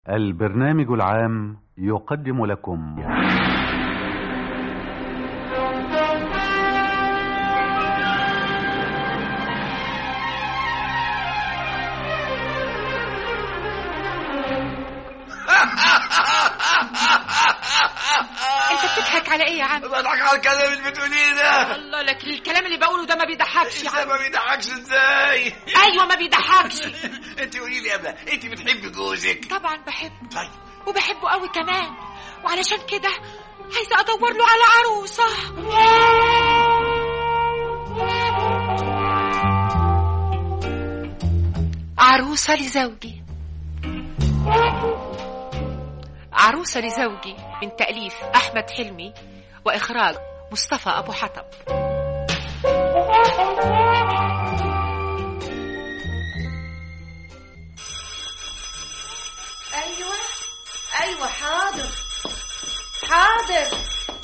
البرنامج العام يقدم لكم انت بتضحك على ايه يا عم بضحك على الكلام اللي بتقوليه ده الله لك الكلام اللي بقوله ده ما بيضحكش يا ازاي عم ما بيضحكش ازاي ايوه ما بيضحكش انت قولي لي يا ابله انت بتحبي جوزك طبعا بحبه طيب وبحبه قوي كمان وعلشان كده عايزه ادور له على عروسه عروسه لزوجي عروسه لزوجي من تاليف احمد حلمي واخراج مصطفى ابو حطب ايوه ايوه حاضر حاضر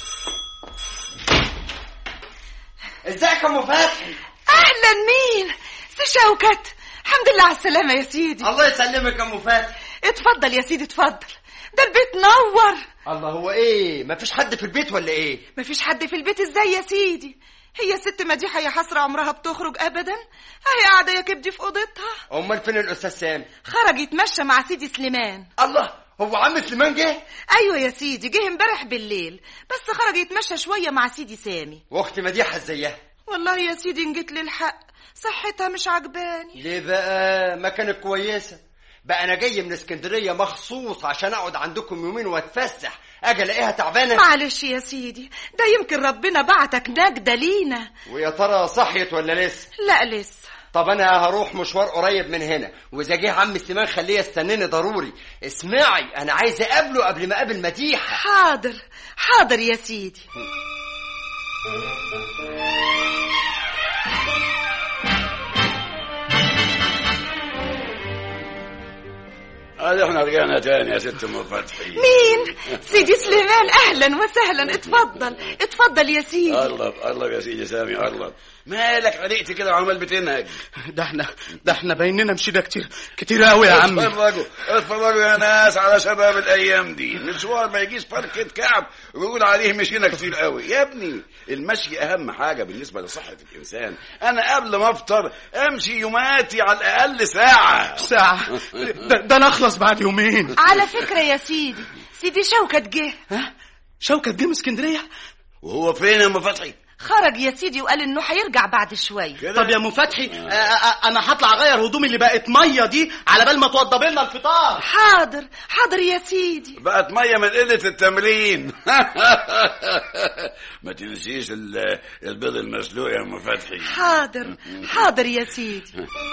ازيك يا ام فتحي اهلا مين سي شوكت الحمد لله على السلامه يا سيدي الله يسلمك يا ام فتحي اتفضل يا سيدي اتفضل ده البيت نور الله هو ايه مفيش حد في البيت ولا ايه مفيش حد في البيت ازاي يا سيدي هي ست مديحه يا حسره عمرها بتخرج ابدا هي قاعده يا كبدي في اوضتها امال فين الاستاذ سامي خرج يتمشى مع سيدي سليمان الله هو عم سليمان جه ايوه يا سيدي جه امبارح بالليل بس خرج يتمشى شويه مع سيدي سامي واختي مديحه ازيها والله يا سيدي ان جيت للحق صحتها مش عجباني ليه بقى ما كانت كويسه بقى انا جاي من اسكندريه مخصوص عشان اقعد عندكم يومين واتفسح اجي الاقيها تعبانه معلش يا سيدي ده يمكن ربنا بعتك نجدة لينا ويا ترى صحيت ولا لسه لا لسه طب انا هروح مشوار قريب من هنا واذا جه عم سليمان خليه يستناني ضروري اسمعي انا عايز اقابله قبل ما اقابل مديحه حاضر حاضر يا سيدي ادي احنا رجعنا تاني يا ست ام فتحي مين سيدي سليمان اهلا وسهلا اتفضل اتفضل يا سيدي قرب قرب يا سيدي سامي قرب مالك علقت كده وعمال بتنهج ده احنا ده احنا بيننا مشينا كتير كتير قوي يا عمي اتفرجوا اتفرجوا يا ناس على شباب الايام دي مشوار ما يجيش فركة كعب ويقول عليه مشينا كتير قوي يا ابني المشي اهم حاجه بالنسبه لصحه الانسان انا قبل ما افطر امشي يوماتي على الاقل ساعه ساعة ده, ده انا اخلص بعد يومين على فكرة يا سيدي سيدي شوكت جه ها شوكة جه من اسكندرية وهو فين يا ام فتحي خرج يا سيدي وقال انه هيرجع بعد شوية كده طب يا ام فتحي آه، آه، انا هطلع اغير هدومي اللي بقت ميه دي على بال ما توضب لنا الفطار حاضر حاضر يا سيدي بقت ميه من قله التمرين ما تنسيش ال- البيض المسلوق يا ام فتحي حاضر حاضر يا سيدي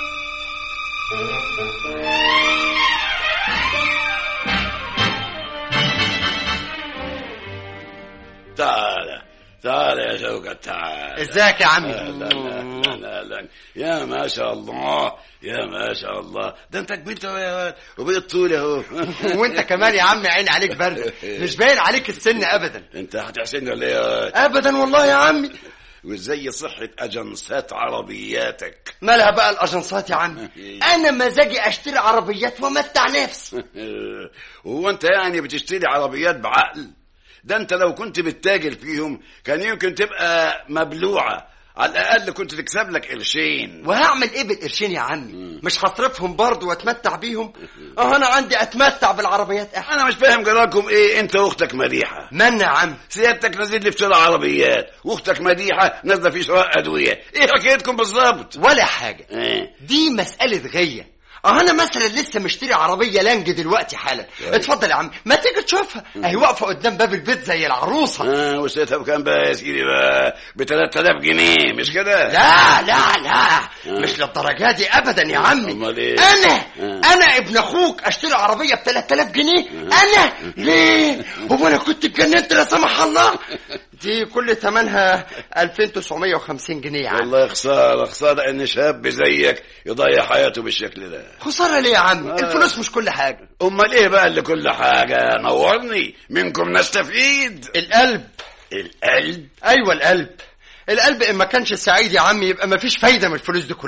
تعال تعال يا شوكت تعال ازيك يا عمي لا لا لا لا لا يا ما شاء الله يا ما شاء الله ده انت كبرت أهو يا واد وبقيت طول اهو وانت كمان يا عم عين عليك برد مش باين عليك السن ابدا انت هتحسن ولا ايه يا واد؟ ابدا والله يا عمي وازاي صحة اجنسات عربياتك مالها بقى الاجنسات يا عم انا مزاجي اشتري عربيات وامتع نفسي هو انت يعني بتشتري عربيات بعقل ده انت لو كنت بتتاجر فيهم كان يمكن تبقى مبلوعة على الاقل كنت تكسب لك قرشين وهعمل ايه بالقرشين يا عمي مش هصرفهم برضه واتمتع بيهم اه انا عندي اتمتع بالعربيات احسن انا مش فاهم جراكم ايه انت واختك مديحة من يا عم سيادتك نازل لي في شراء عربيات واختك مديحة نازلة في شراء ادوية ايه حكايتكم بالظبط ولا حاجه ايه دي مسألة غية اه انا مثلا لسه مشتري عربية لانج دلوقتي حالا اتفضل يا عم ما تيجي تشوفها اهي واقفة قدام باب البيت زي العروسة اه وسيتها بكام بقى يا سيدي بقى ب 3000 جنيه مش كده لا لا لا مش للدرجة دي ابدا يا عمي أمال إيه؟ انا آه. انا ابن اخوك اشتري عربية ب 3000 جنيه انا ليه هو انا كنت اتجننت لا سمح الله دي كل ثمنها 2950 جنيه يا عم والله خسارة خسارة ان شاب زيك يضيع حياته بالشكل ده خسارة ليه يا عم آه. الفلوس مش كل حاجة امال ايه بقى اللي كل حاجة نورني منكم نستفيد القلب القلب ايوه القلب القلب ان ما كانش سعيد يا عمي يبقى ما فيش فايده من الفلوس دي كلها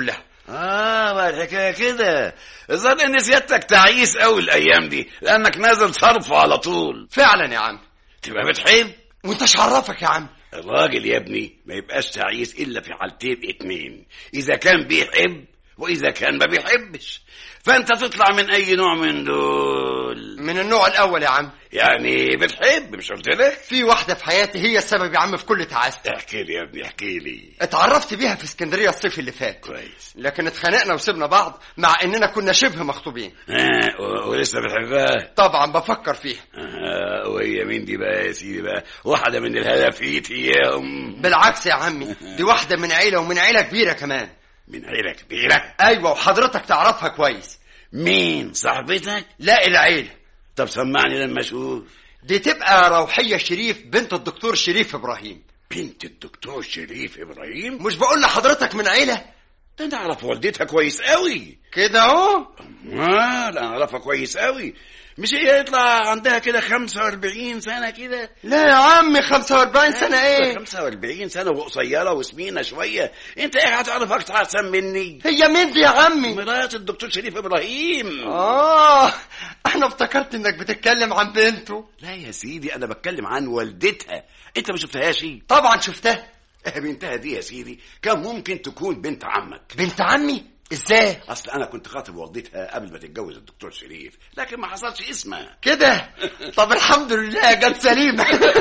اه بقى الحكايه كده الظاهر ان سيادتك تعيس قوي الايام دي لانك نازل صرف على طول فعلا يا عم تبقى بتحب وانت عرفك يا عم الراجل يا ابني ما يبقاش تعيس الا في حالتين اتنين اذا كان بيحب واذا كان ما بيحبش فانت تطلع من اي نوع من دول من النوع الاول يا عم يعني بتحب مش قلت لك في واحده في حياتي هي السبب يا عم في كل تعاستي احكي لي يا ابني احكي لي اتعرفت بيها في اسكندريه الصيف اللي فات كويس لكن اتخانقنا وسبنا بعض مع اننا كنا شبه مخطوبين آه و- ولسه بتحبها طبعا بفكر فيها آه وهي مين دي بقى يا سيدي بقى واحده من الهلافيت اياهم بالعكس يا عمي دي واحده من عيله ومن عيله كبيره كمان من عيله كبيره ايوه وحضرتك تعرفها كويس مين صاحبتك لا العيله طب سمعني لما اشوف دي تبقى روحيه شريف بنت الدكتور شريف ابراهيم بنت الدكتور شريف ابراهيم مش بقول لحضرتك من عيله ده انا اعرف والدتها كويس قوي كده اهو اه لا انا اعرفها كويس قوي مش هي يطلع عندها كده 45 سنه كده لا يا عم 45 سنه ايه 45 سنه وقصيره وسمينه شويه انت ايه هتعرف اكتر احسن مني هي مين دي يا عمي مرات الدكتور شريف ابراهيم اه انا افتكرت انك بتتكلم عن بنته لا يا سيدي انا بتكلم عن والدتها انت ما شفتهاش طبعا شفتها بنتها دي يا سيدي كان ممكن تكون بنت عمك بنت عمي ازاي اصل انا كنت خاطب والدتها قبل ما تتجوز الدكتور شريف لكن ما حصلش اسمها كده طب الحمد لله جت سليمه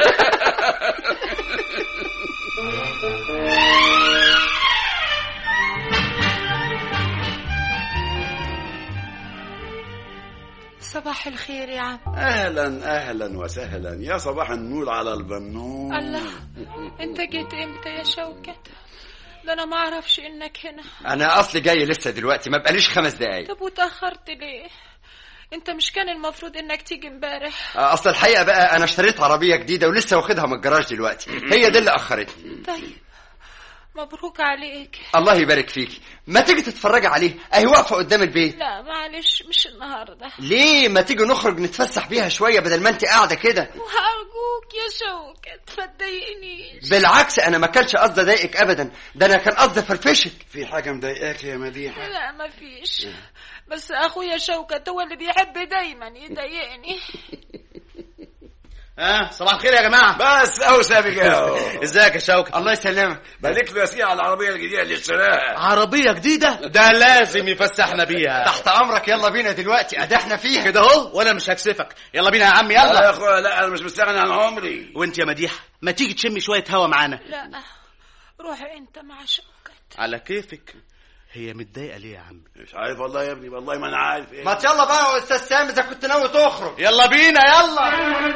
صباح الخير يا عم اهلا اهلا وسهلا يا صباح النور على البنون الله انت جيت امتى يا شوكت ده انا ما اعرفش انك هنا انا اصلي جاي لسه دلوقتي ما بقاليش خمس دقايق طب وتاخرت ليه انت مش كان المفروض انك تيجي امبارح اصل الحقيقه بقى انا اشتريت عربيه جديده ولسه واخدها من الجراج دلوقتي هي دي اللي اخرتني طيب مبروك عليك الله يبارك فيكي ما تيجي تتفرجي عليه اهي واقفه قدام البيت لا معلش مش النهارده ليه ما تيجي نخرج نتفسح بيها شويه بدل ما انت قاعده كده وهرجوك يا شوكت ما تضايقنيش بالعكس انا ما كانش قصدي اضايقك ابدا ده انا كان قصدي افرفشك في حاجه مضايقاك يا مديحه لا ما فيش بس اخويا شوكت هو اللي بيحب دايما يضايقني ها صباح الخير يا جماعه بس او سابق اهو ازيك يا شوكة الله يسلمك بارك له يا سيدي على العربيه الجديده اللي اشتراها عربيه جديده ده لازم يفسحنا بيها تحت امرك يلا بينا دلوقتي ادي احنا فيها كده اهو وانا مش هكسفك يلا بينا يا عم لا يا يلا اخويا لا انا مش مستغني عن عمري وانت يا مديحه ما تيجي تشمي شويه هوا معانا لا روح انت مع شوكت على كيفك هي متضايقه ليه يا عم مش عارف والله يا ابني والله ما انا عارف ايه ما يلا بقى يا استاذ سامي اذا كنت ناوي تخرج يلا بينا يلا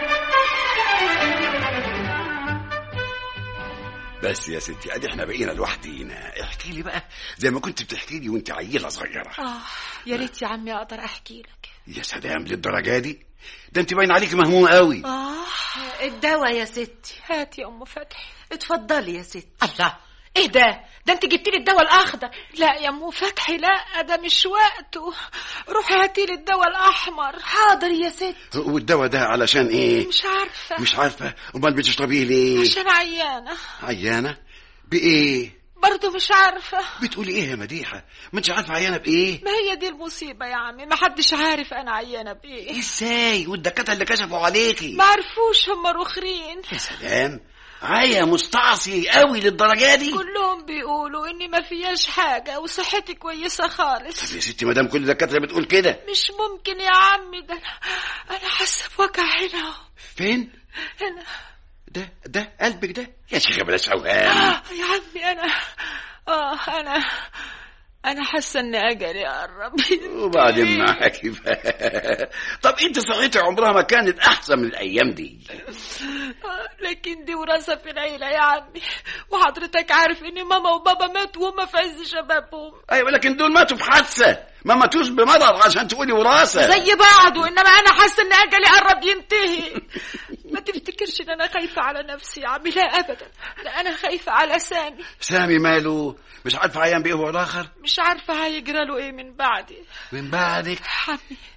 بس يا ستي ادي احنا بقينا لوحدينا احكي لي بقى زي ما كنت بتحكي لي وانت عيله صغيره اه يا ريت يا عمي اقدر احكي لك يا سلام للدرجه دي ده انت باين عليك مهموم قوي اه الدواء يا ستي هات يا ام فتحي اتفضلي يا ستي الله ايه ده ده انت جبتي لي الدواء الاخضر لا يا ام فتحي لا ده مش وقته روحي هاتي لي الدواء الاحمر حاضر يا ستي والدواء ده علشان ايه مش عارفه مش عارفه امال بتشربيه ليه عشان عيانه عيانه بايه برضه مش عارفه بتقولي ايه يا مديحه ما انتش عارفه عيانه بايه ما هي دي المصيبه يا عمي ما حدش عارف انا عيانه بايه ازاي والدكاتره اللي كشفوا عليكي ما عرفوش هم رخرين يا سلام عيا مستعصي قوي للدرجه دي كلهم بيقولوا اني ما فياش حاجه وصحتي كويسه خالص طب يا ستي ما دام كل الدكاتره بتقول كده مش ممكن يا عمي ده انا انا حاسه بوجع هنا أهو. فين هنا ده ده قلبك ده يا شيخه بلاش اوهام آه يا عمي انا اه انا انا حاسه ان اجلي قرب وبعدين معاكي بقى. طب انت صحتي عمرها ما كانت احسن من الايام دي آه، لكن دي وراثه في العيله يا عمي وحضرتك عارف ان ماما وبابا ماتوا وهم في عز شبابهم ايوه لكن دول ماتوا في حادثه ما ماتوش بمرض عشان تقولي وراثه زي بعض وانما انا حاسه ان اجلي قرب ينتهي ما تفتكرش ان انا خايفه على نفسي يا عمي لا ابدا لا انا خايفه على سامي سامي ماله مش عارفه عيان بايه هو الاخر مش عارفه هيجرى له ايه من بعدي من بعدك عمي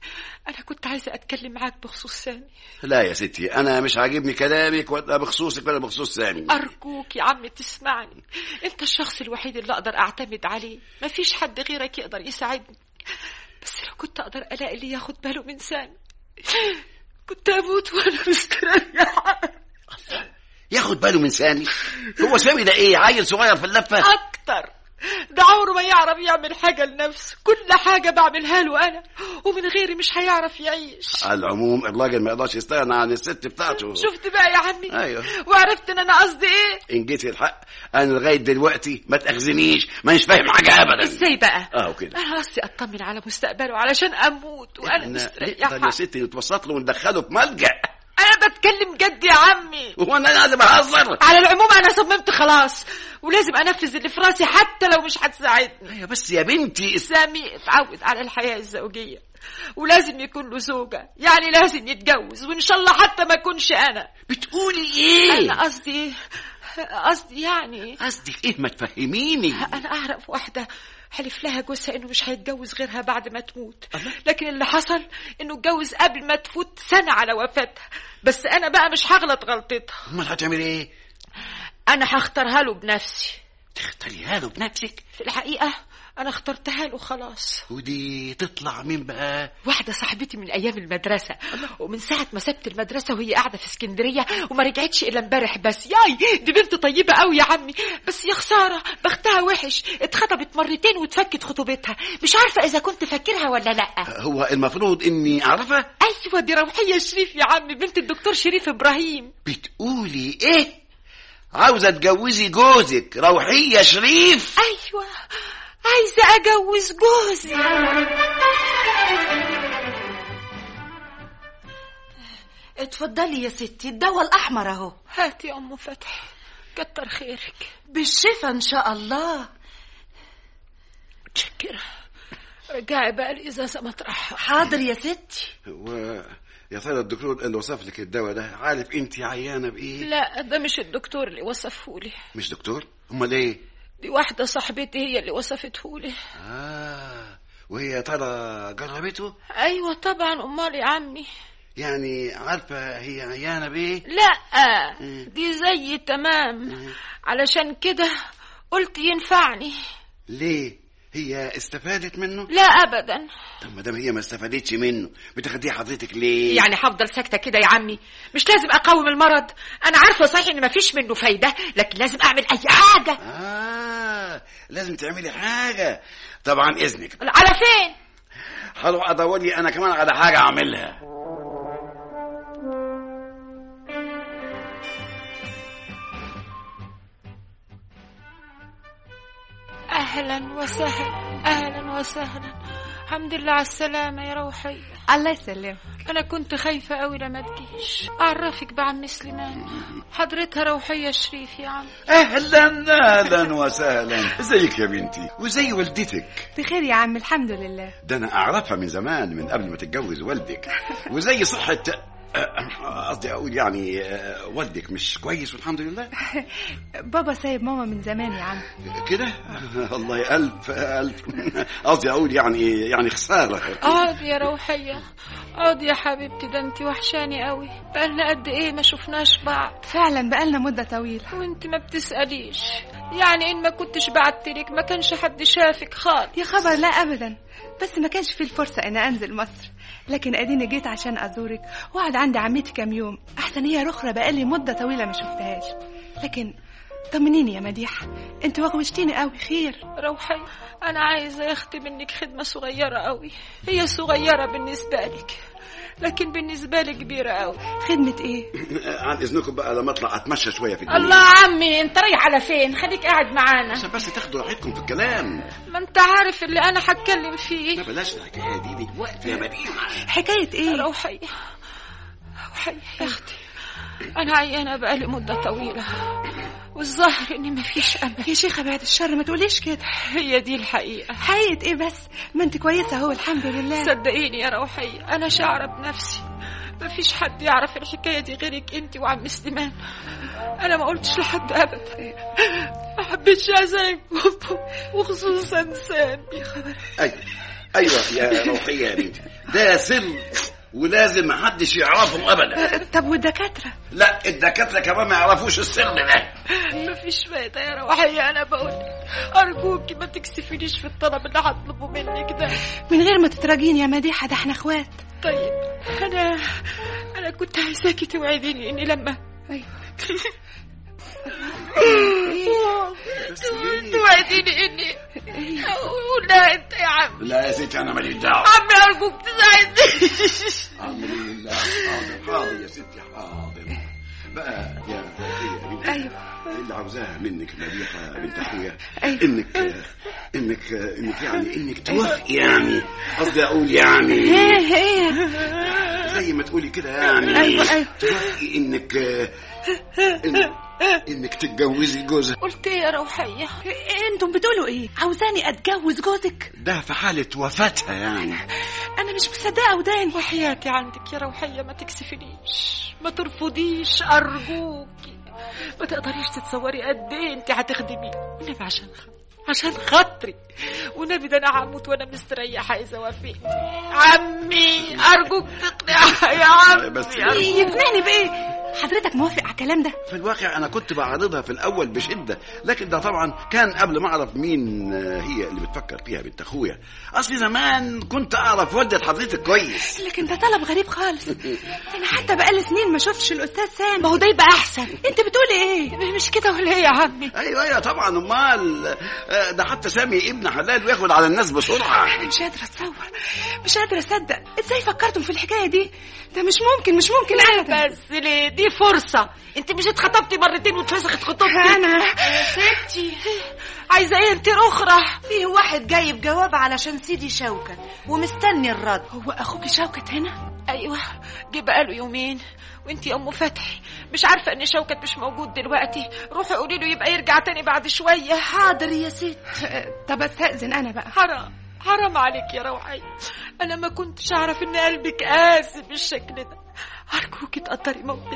أنا كنت عايزة أتكلم معاك بخصوص سامي لا يا ستي انا مش عاجبني كلامك ولا بخصوصك ولا بخصوص سامي أرجوك يا عم تسمعني أنت الشخص الوحيد اللي أقدر أعتمد عليه مفيش حد غيرك يقدر يساعدني بس لو كنت أقدر ألاقي اللي ياخد باله من سامي كنت أموت وأنا مستريحة ياخد باله من سامي هو سامي ده ايه عيل صغير في اللفه أكتر ده عمره ما يعرف يعمل حاجة لنفسه كل حاجة بعملها له أنا ومن غيري مش هيعرف يعيش على العموم الراجل ما يقدرش يستغنى عن الست بتاعته شفت بقى يا عمي ايوه وعرفت ان انا قصدي ايه ان جيتي الحق انا لغايه دلوقتي ما تاخذنيش مانيش فاهم حاجه ابدا ازاي بقى اه وكده انا قصدي اطمن على مستقبله علشان اموت وانا احنا مستريحه نقدر يا ستي نتوسط له وندخله في ملجأ انا بتكلم جد يا عمي هو انا لازم اهزر على العموم انا صممت خلاص ولازم انفذ اللي في راسي حتى لو مش هتساعدني ايوه بس يا بنتي سامي اتعود على الحياه الزوجيه ولازم يكون له زوجه يعني لازم يتجوز وان شاء الله حتى ما اكونش انا بتقولي ايه انا قصدي قصدي يعني قصدك ايه ما تفهميني انا اعرف واحده حلف لها جوزها انه مش هيتجوز غيرها بعد ما تموت لكن اللي حصل انه اتجوز قبل ما تفوت سنه على وفاتها بس انا بقى مش هغلط غلطتها امال هتعملي ايه انا هختارها له بنفسي تختاريها له بنفسك في الحقيقه انا اخترتها له خلاص ودي تطلع مين بقى واحدة صاحبتي من أيام المدرسة ومن ساعة ما سبت المدرسة وهي قاعدة في اسكندرية وما رجعتش إلا امبارح بس ياي دي بنت طيبة قوي يا عمي بس يا خسارة بختها وحش اتخطبت مرتين واتفكت خطوبتها مش عارفة إذا كنت فاكرها ولا لأ هو المفروض اني اعرفها أيوة دي روحية شريف يا عمي بنت الدكتور شريف إبراهيم بتقولي ايه عاوزه تجوزي جوزك روحيه شريف أيوة عايزة أجوز جوزي اتفضلي يا ستي الدواء الأحمر أهو هاتي يا أم فتحي كتر خيرك بالشفا إن شاء الله متشكرة رجعي بقى الإزازة مطرحها حاضر يا ستي و يا ترى الدكتور اللي وصف لك الدواء ده عارف انت عيانه بايه لا ده مش الدكتور اللي وصفه لي مش دكتور امال ايه دي واحدة صاحبتي هي اللي وصفته لي اه وهي يا ترى جربته أيوة طبعا أمال يا عمي يعني عارفه هي عيانه بايه لا دي زي تمام علشان كده قلت ينفعني ليه هي استفادت منه لا أبدا طب ما دام هي ما استفادتش منه بتاخديه حضرتك ليه يعني هفضل ساكتة كده يا عمي مش لازم أقاوم المرض أنا عارفة صحيح إن مفيش منه فايدة لكن لازم أعمل أي حاجة اه لازم تعملي حاجه طبعا اذنك على فين هروح ادور لي انا كمان على حاجه اعملها أهلا وسهلا أهلا وسهلا الحمد لله على السلامة يا روحي الله يسلمك أنا كنت خايفة أوي لما تجيش أعرفك بعم سليمان حضرتها روحية شريف يا عم اهلا اهلا وسهلا ازيك يا بنتي وزي والدتك بخير يا عم الحمد لله ده انا اعرفها من زمان من قبل ما تتجوز والدك وزي صحه قصدي اقول يعني آه، والدك مش كويس والحمد لله بابا سايب ماما من زمان يا عم كده الله الف الف قصدي اقول يعني يعني خساره اقعد يا روحية اقعد يا حبيبتي ده انت وحشاني قوي بقالنا قد ايه ما شفناش بعض فعلا بقالنا مدة طويلة وانت ما بتسأليش يعني ان ما كنتش بعتلك ما كانش حد شافك خالص يا خبر لا أبدا بس ما كانش في الفرصة أن أنزل مصر لكن أديني جيت عشان أزورك وأقعد عند عمتي كام يوم أحسن هي رخرة بقالي مدة طويلة ما شفتهاش لكن طمنيني يا مديحة انت وغوشتيني قوي خير روحي انا عايزة يا اختي منك خدمة صغيرة قوي هي صغيرة بالنسبة لك لكن بالنسبة لي كبيرة قوي خدمة ايه عن اذنكم بقى لما اطلع اتمشى شويه في الدنيا الله عمي انت رايح على فين خليك قاعد معانا عشان بس تاخدوا راحتكم في الكلام ما انت عارف اللي انا هتكلم فيه ما بلاش الحكايه دي دي وقت يا مدينه حكاية ايه روحي روحي يا اختي انا عيانة بقالي مدة طويلة والظاهر اني مفيش امل يا شيخة بعد الشر ما تقوليش كده هي دي الحقيقة حقيقة ايه بس ما انت كويسة اهو الحمد لله صدقيني يا روحي انا شاعرة بنفسي مفيش حد يعرف الحكاية دي غيرك انت وعم سليمان انا ما قلتش لحد ابدا ما حبيتش ازعج وخصوصا سامي ايوه ايوه يا روحيه يا بنتي ده سر ولازم محدش يعرفه ابدا طب والدكاترة لا الدكاتره كمان ما يعرفوش السر ده مفيش فايدة يا روحية أنا بقول أرجوكي ما تكسفينيش في الطلب اللي هطلبه منك ده من غير ما تتراجين يا مديحة ده احنا اخوات طيب أنا أنا كنت عايزاكي توعديني إني لما ايوه توعديني إني لا أنت يا عم لا يا ستي انا ماليش دعوه عمي أرجوك تساعدني امر لله حاضر حاضر يا ستي حاضر بقى يا روحيه يا بنتي ايوه اللي عاوزاها منك مديحه بنت اخويا أيوة. انك انك انك يعني انك توافقي يعني قصدي اقول يعني ايه ايه زي ما تقولي كده يعني أيوة، أيوة. توافقي انك إن انك تتجوزي جوزها قلت إيه يا روحية انتم بتقولوا ايه عاوزاني اتجوز جوزك ده في حالة وفاتها يعني انا مش مصدقه وداني وحياتي عندك يا روحية ما تكسفنيش ما ترفضيش أرجوكي ما تقدريش تتصوري قد إيه أنت هتخدمي والنبي عشان خاطري عشان خاطري والنبي ده أنا هموت وأنا مستريحة إذا وافقتي عمي أرجوك تقنع يا عمي بس يقنعني بايه حضرتك موافق على الكلام ده في الواقع انا كنت بعرضها في الاول بشده لكن ده طبعا كان قبل ما اعرف مين هي اللي بتفكر فيها بنت اخويا اصلي زمان كنت اعرف والدة حضرتك كويس لكن ده طلب غريب خالص انا حتى بقالي سنين ما شفتش الاستاذ سامي ما هو ده يبقى أحسن انت بتقولي ايه مش كده ولا إيه يا عمي ايوه ايوه طبعا امال آه، ده حتى سامي ابن حلال وياخد على الناس بسرعه مش قادره اتصور مش قادره اصدق ازاي فكرتم في الحكايه دي ده مش ممكن مش ممكن ابدا بس ليه دي فرصة انت مش اتخطبتي مرتين واتفسخت خطوبتك انا يا ستي عايزة ايه انت اخرى فيه واحد جايب جواب علشان سيدي شوكت ومستني الرد هو اخوك شوكت هنا ايوه جه بقاله يومين وانت يا ام فتحي مش عارفه ان شوكت مش موجود دلوقتي روحي قولي له يبقى يرجع تاني بعد شويه حاضر يا ست أه، طب استاذن انا بقى حرام حرام عليك يا روحي انا ما كنتش اعرف ان قلبك قاسي بالشكل ده ارجوكي تقدري موقفي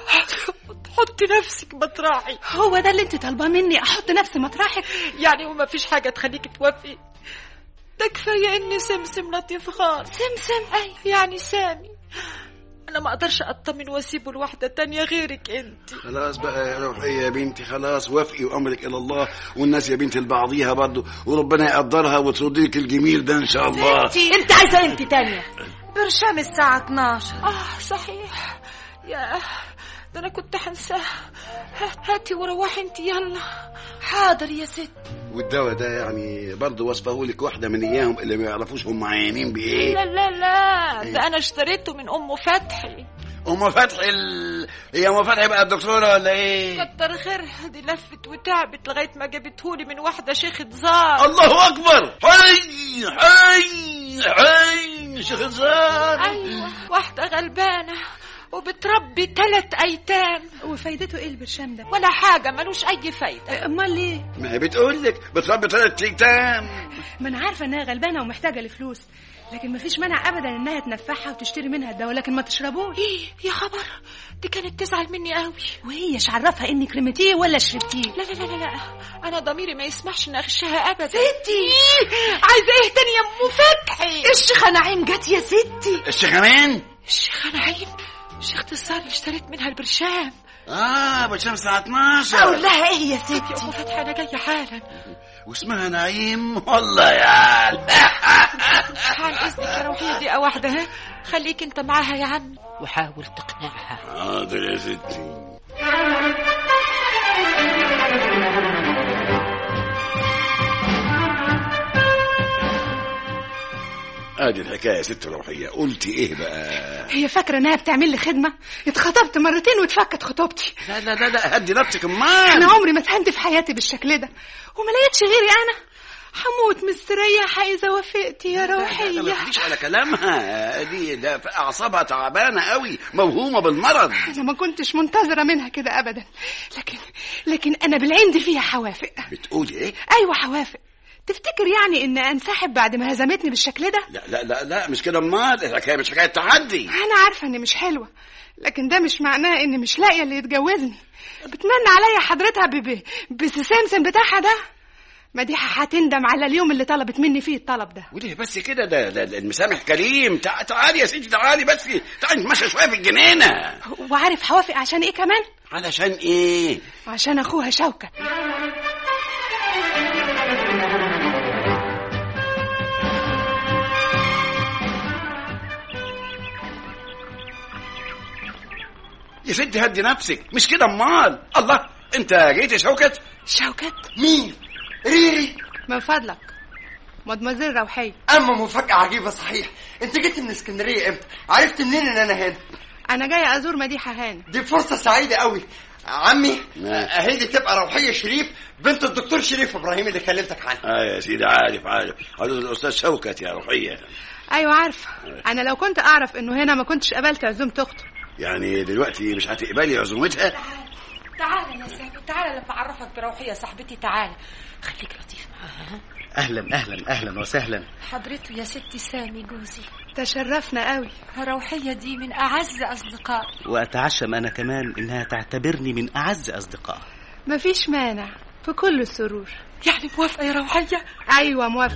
حطي نفسك مطرحي هو ده اللي انت طالباه مني احط نفسي مطرحك يعني وما فيش حاجه تخليكي توافقي ده كفايه ان سمسم لطيف خالص سمسم ايوه يعني سامي انا ما اقدرش اطمن واسيبه لواحده تانية غيرك انت خلاص بقى يا روحية يا بنتي خلاص وافقي وامرك الى الله والناس يا بنتي لبعضيها برضه وربنا يقدرها وتردي لك الجميل ده ان شاء الله انت عايزه انت تانية برشام الساعة 12 اه صحيح يا ده انا كنت هنساه هاتي وروحي انت يلا حاضر يا ست والدواء ده يعني برضه وصفه لك واحده من اياهم اللي ما يعرفوش هم عيانين بايه لا لا لا ده انا اشتريته من ام فتحي ام فتحي ال... هي ام فتحي بقى الدكتوره ولا ايه كتر خيرها دي لفت وتعبت لغايه ما جابتهولي من واحده شيخة زار الله اكبر حي حي حي شيخ الزار ايوه واحده غلبانه وبتربي ثلاث ايتام وفايدته ايه البرشام ده ولا حاجه ملوش اي فايده أه، امال ليه ما هي بتقول لك بتربي ثلاث ايتام ما انا عارفه انها غلبانه ومحتاجه لفلوس لكن مفيش مانع ابدا انها تنفعها وتشتري منها الدواء لكن ما تشربوش ايه يا خبر دي كانت تزعل مني قوي وهي ايش عرفها انك رميتيه ولا شربتيه لا لا لا لا لا انا ضميري ما يسمحش ان اغشها ابدا ستي عايزه ايه تاني يا ام فتحي الشيخة نعيم جت يا ستي الشيخ كمان الشيخه نعيم شيخة الزار اللي اشتريت منها البرشام اه بشام الساعه 12 اقول لها ايه يا يا ستي ام فتحي انا جايه حالا واسمها نعيم والله يا عال عن اذنك يا روحيه دقيقه واحده ها خليك انت معاها يا عم وحاول تقنعها حاضر يا ستي ادي الحكايه يا ست روحيه قلتي ايه بقى هي فاكره انها بتعمل لي خدمه اتخطبت مرتين واتفكت خطوبتي لا لا لا لا هدي نفسك انا امال عمري ما اتهنت في حياتي بالشكل ده وما لقيتش غيري انا هموت مستريحه اذا وافقتي يا لا ما روحيه تجيش على كلامها دي ده في اعصابها تعبانه قوي موهومه بالمرض انا ما كنتش منتظره منها كده ابدا لكن لكن انا بالعند فيها حوافق بتقولي ايه ايوه حوافق تفتكر يعني ان انسحب بعد ما هزمتني بالشكل ده لا لا لا لا مش كده امال الحكايه مش حكايه تحدي انا عارفه اني مش حلوه لكن ده مش معناه اني مش لاقيه اللي يتجوزني بتمنى عليا حضرتها ب ب- بسسامسم بتاعها ده مديحة هتندم على اليوم اللي طلبت مني فيه الطلب ده وليه بس كده ده, ده, ده المسامح كريم تع- تعالي يا سيدي تعالي بس تعالي نتمشى شويه في الجنينه وعارف هوافق عشان ايه كمان علشان ايه عشان اخوها شوكت يا ستي هدي نفسك مش كده امال الله انت جيت يا شوكت شوكت مين ريري من فضلك مدمزيل روحية اما مفاجأة عجيبة صحيح انت جيت من اسكندرية امتى عرفت منين ان انا هنا انا جاية ازور مديحة هانم دي فرصة سعيدة قوي عمي نعم. هيدي تبقى روحية شريف بنت الدكتور شريف ابراهيم اللي كلمتك عنه اه يا سيدي عارف عارف هذا الاستاذ شوكت يا روحيه ايوه عارفة انا لو كنت اعرف انه هنا ما كنتش قبلت عزومة اخته يعني دلوقتي مش هتقبلي عزومتها تعالى يا سامي تعالى لما اعرفك بروحيه صاحبتي تعالى خليك لطيف معاها اهلا اهلا اهلا وسهلا حضرته يا ستي سامي جوزي تشرفنا قوي روحيه دي من اعز اصدقائي واتعشم انا كمان انها تعتبرني من اعز اصدقائها مفيش مانع في كل السرور يعني موافقه يا روحيه ايوه موافق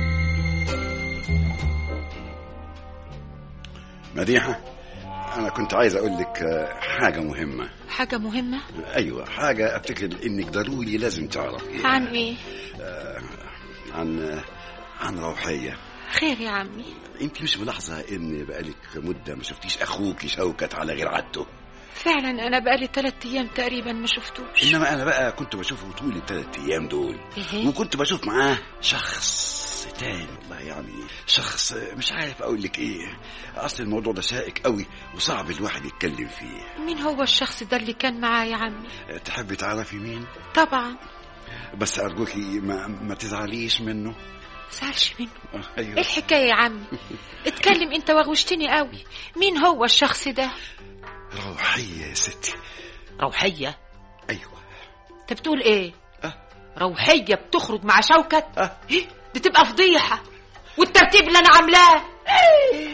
مديحه انا كنت عايز اقول لك آه، حاجه مهمه حاجه مهمه ايوه حاجه افتكر انك ضروري لازم تعرفيها عن ايه عن عن روحيه خير يا عمي انت مش ملاحظه ان بقالك مده ما شفتيش اخوك شوكت على غير عادته فعلا انا بقالي ثلاث ايام تقريبا ما شفتوش انما انا بقى كنت بشوفه طول الثلاث ايام دول إيه؟ وكنت بشوف معاه شخص تاني والله يعني شخص مش عارف اقول لك ايه اصل الموضوع ده شائك قوي وصعب الواحد يتكلم فيه مين هو الشخص ده اللي كان معاه يا عمي تحبي تعرفي مين طبعا بس ارجوكي ما, ما تزعليش منه سألش منه آه، ايه ايوه الحكايه يا عمي اتكلم انت وغوشتني قوي مين هو الشخص ده روحيه يا ستي روحيه ايوه انت بتقول ايه أه. روحيه بتخرج مع شوكت أه. إيه؟ دي تبقى فضيحه والترتيب اللي انا عاملاه إيه؟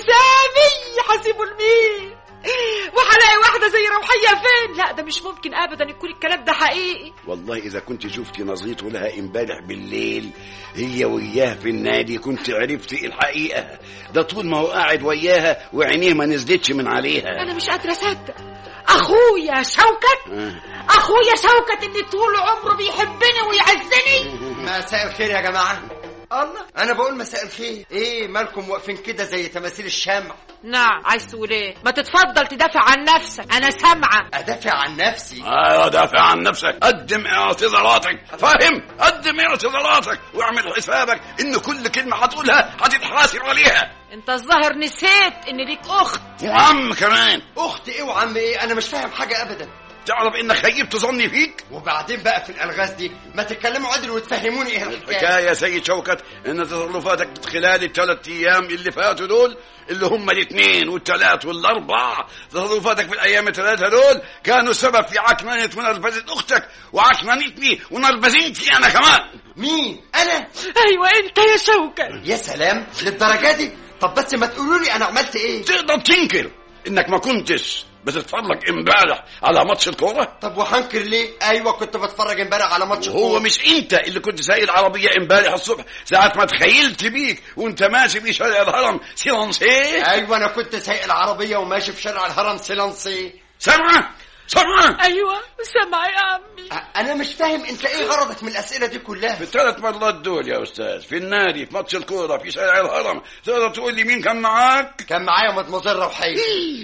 وسامي هسيبه لمين وهلاقي واحده زي روحيه فين لا ده مش ممكن ابدا يكون الكلام ده حقيقي والله اذا كنت شفتي نظرته لها امبارح بالليل هي وياه في النادي كنت عرفتي الحقيقه ده طول ما هو قاعد وياها وعينيه ما نزلتش من عليها انا مش قادره اصدق اخويا شوكت آه. اخويا شوكت اللي طول عمره بيحبني ويعزني مساء الخير يا جماعة الله انا بقول مساء الخير ايه مالكم واقفين كده زي تماثيل الشمع نعم عايز تقول ايه ما تتفضل تدافع عن نفسك انا سامعه ادافع عن نفسي ايوه دافع عن نفسك قدم اعتذاراتك فاهم قدم اعتذاراتك واعمل حسابك ان كل كلمه هتقولها هتتحاسب عليها انت الظاهر نسيت ان ليك اخت وعم كمان اخت ايه وعم ايه انا مش فاهم حاجة ابدا تعرف انك خيبت ظني فيك وبعدين بقى في الالغاز دي ما تتكلموا عدل وتفهموني ايه الحكايه الحكايه يا سيد شوكت ان تصرفاتك خلال الثلاث ايام اللي فاتوا دول اللي هم الاثنين والثلاث والاربع تصرفاتك في الايام الثلاثه دول كانوا سبب في عكننه ونرفزه اختك وعكننتني ونرفزنتي انا كمان مين انا ايوه انت يا شوكت يا سلام للدرجه دي طب بس ما تقولوا لي انا عملت ايه تقدر تنكر انك ما كنتش بتتفرج امبارح على ماتش الكوره طب وهنكر ليه ايوه كنت بتفرج امبارح على ماتش هو الكورة. مش انت اللي كنت سايق العربيه امبارح الصبح ساعه ما تخيلت بيك وانت ماشي في شارع الهرم سيلانسيه ايوه انا كنت سايق العربيه وماشي في شارع الهرم سيلانسي سامعه سامعه ايوه سامعه يا عمي أ- انا مش فاهم انت ايه غرضك من الاسئله دي كلها في الثلاث مرات دول يا استاذ في النادي في ماتش الكوره في شارع الهرم تقدر تقول لي مين كان معاك كان معايا مدموزيل روحيه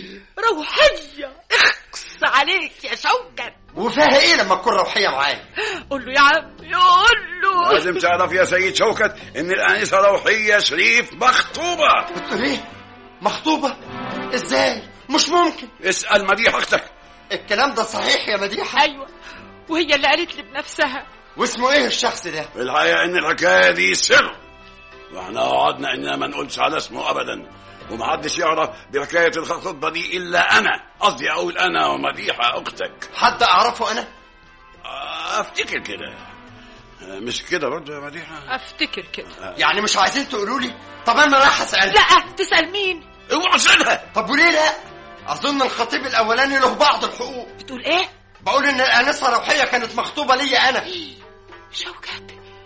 روحيه اخص عليك يا شوكت وفيها ايه لما تكون روحيه معايا قول له يا عمي قول له لازم تعرف يا سيد شوكت ان الانسه روحيه شريف مخطوبه بتقول ايه مخطوبه ازاي مش ممكن اسال مديح اختك الكلام ده صحيح يا مديحه ايوه وهي اللي قالت لي بنفسها واسمه ايه الشخص ده الحقيقه ان الحكايه دي سر واحنا وعدنا اننا ما نقولش على اسمه ابدا ومحدش يعرف بحكايه الخطبه دي الا انا قصدي اقول انا ومديحه اختك حد اعرفه انا افتكر كده مش كده برضه يا مديحه افتكر كده يعني مش عايزين تقولوا لي طب انا رايح اسال لا تسال مين اوعى اسالها طب وليه لا اظن الخطيب الاولاني له بعض الحقوق بتقول ايه بقول ان الانسه روحيه كانت مخطوبه ليا انا شوكت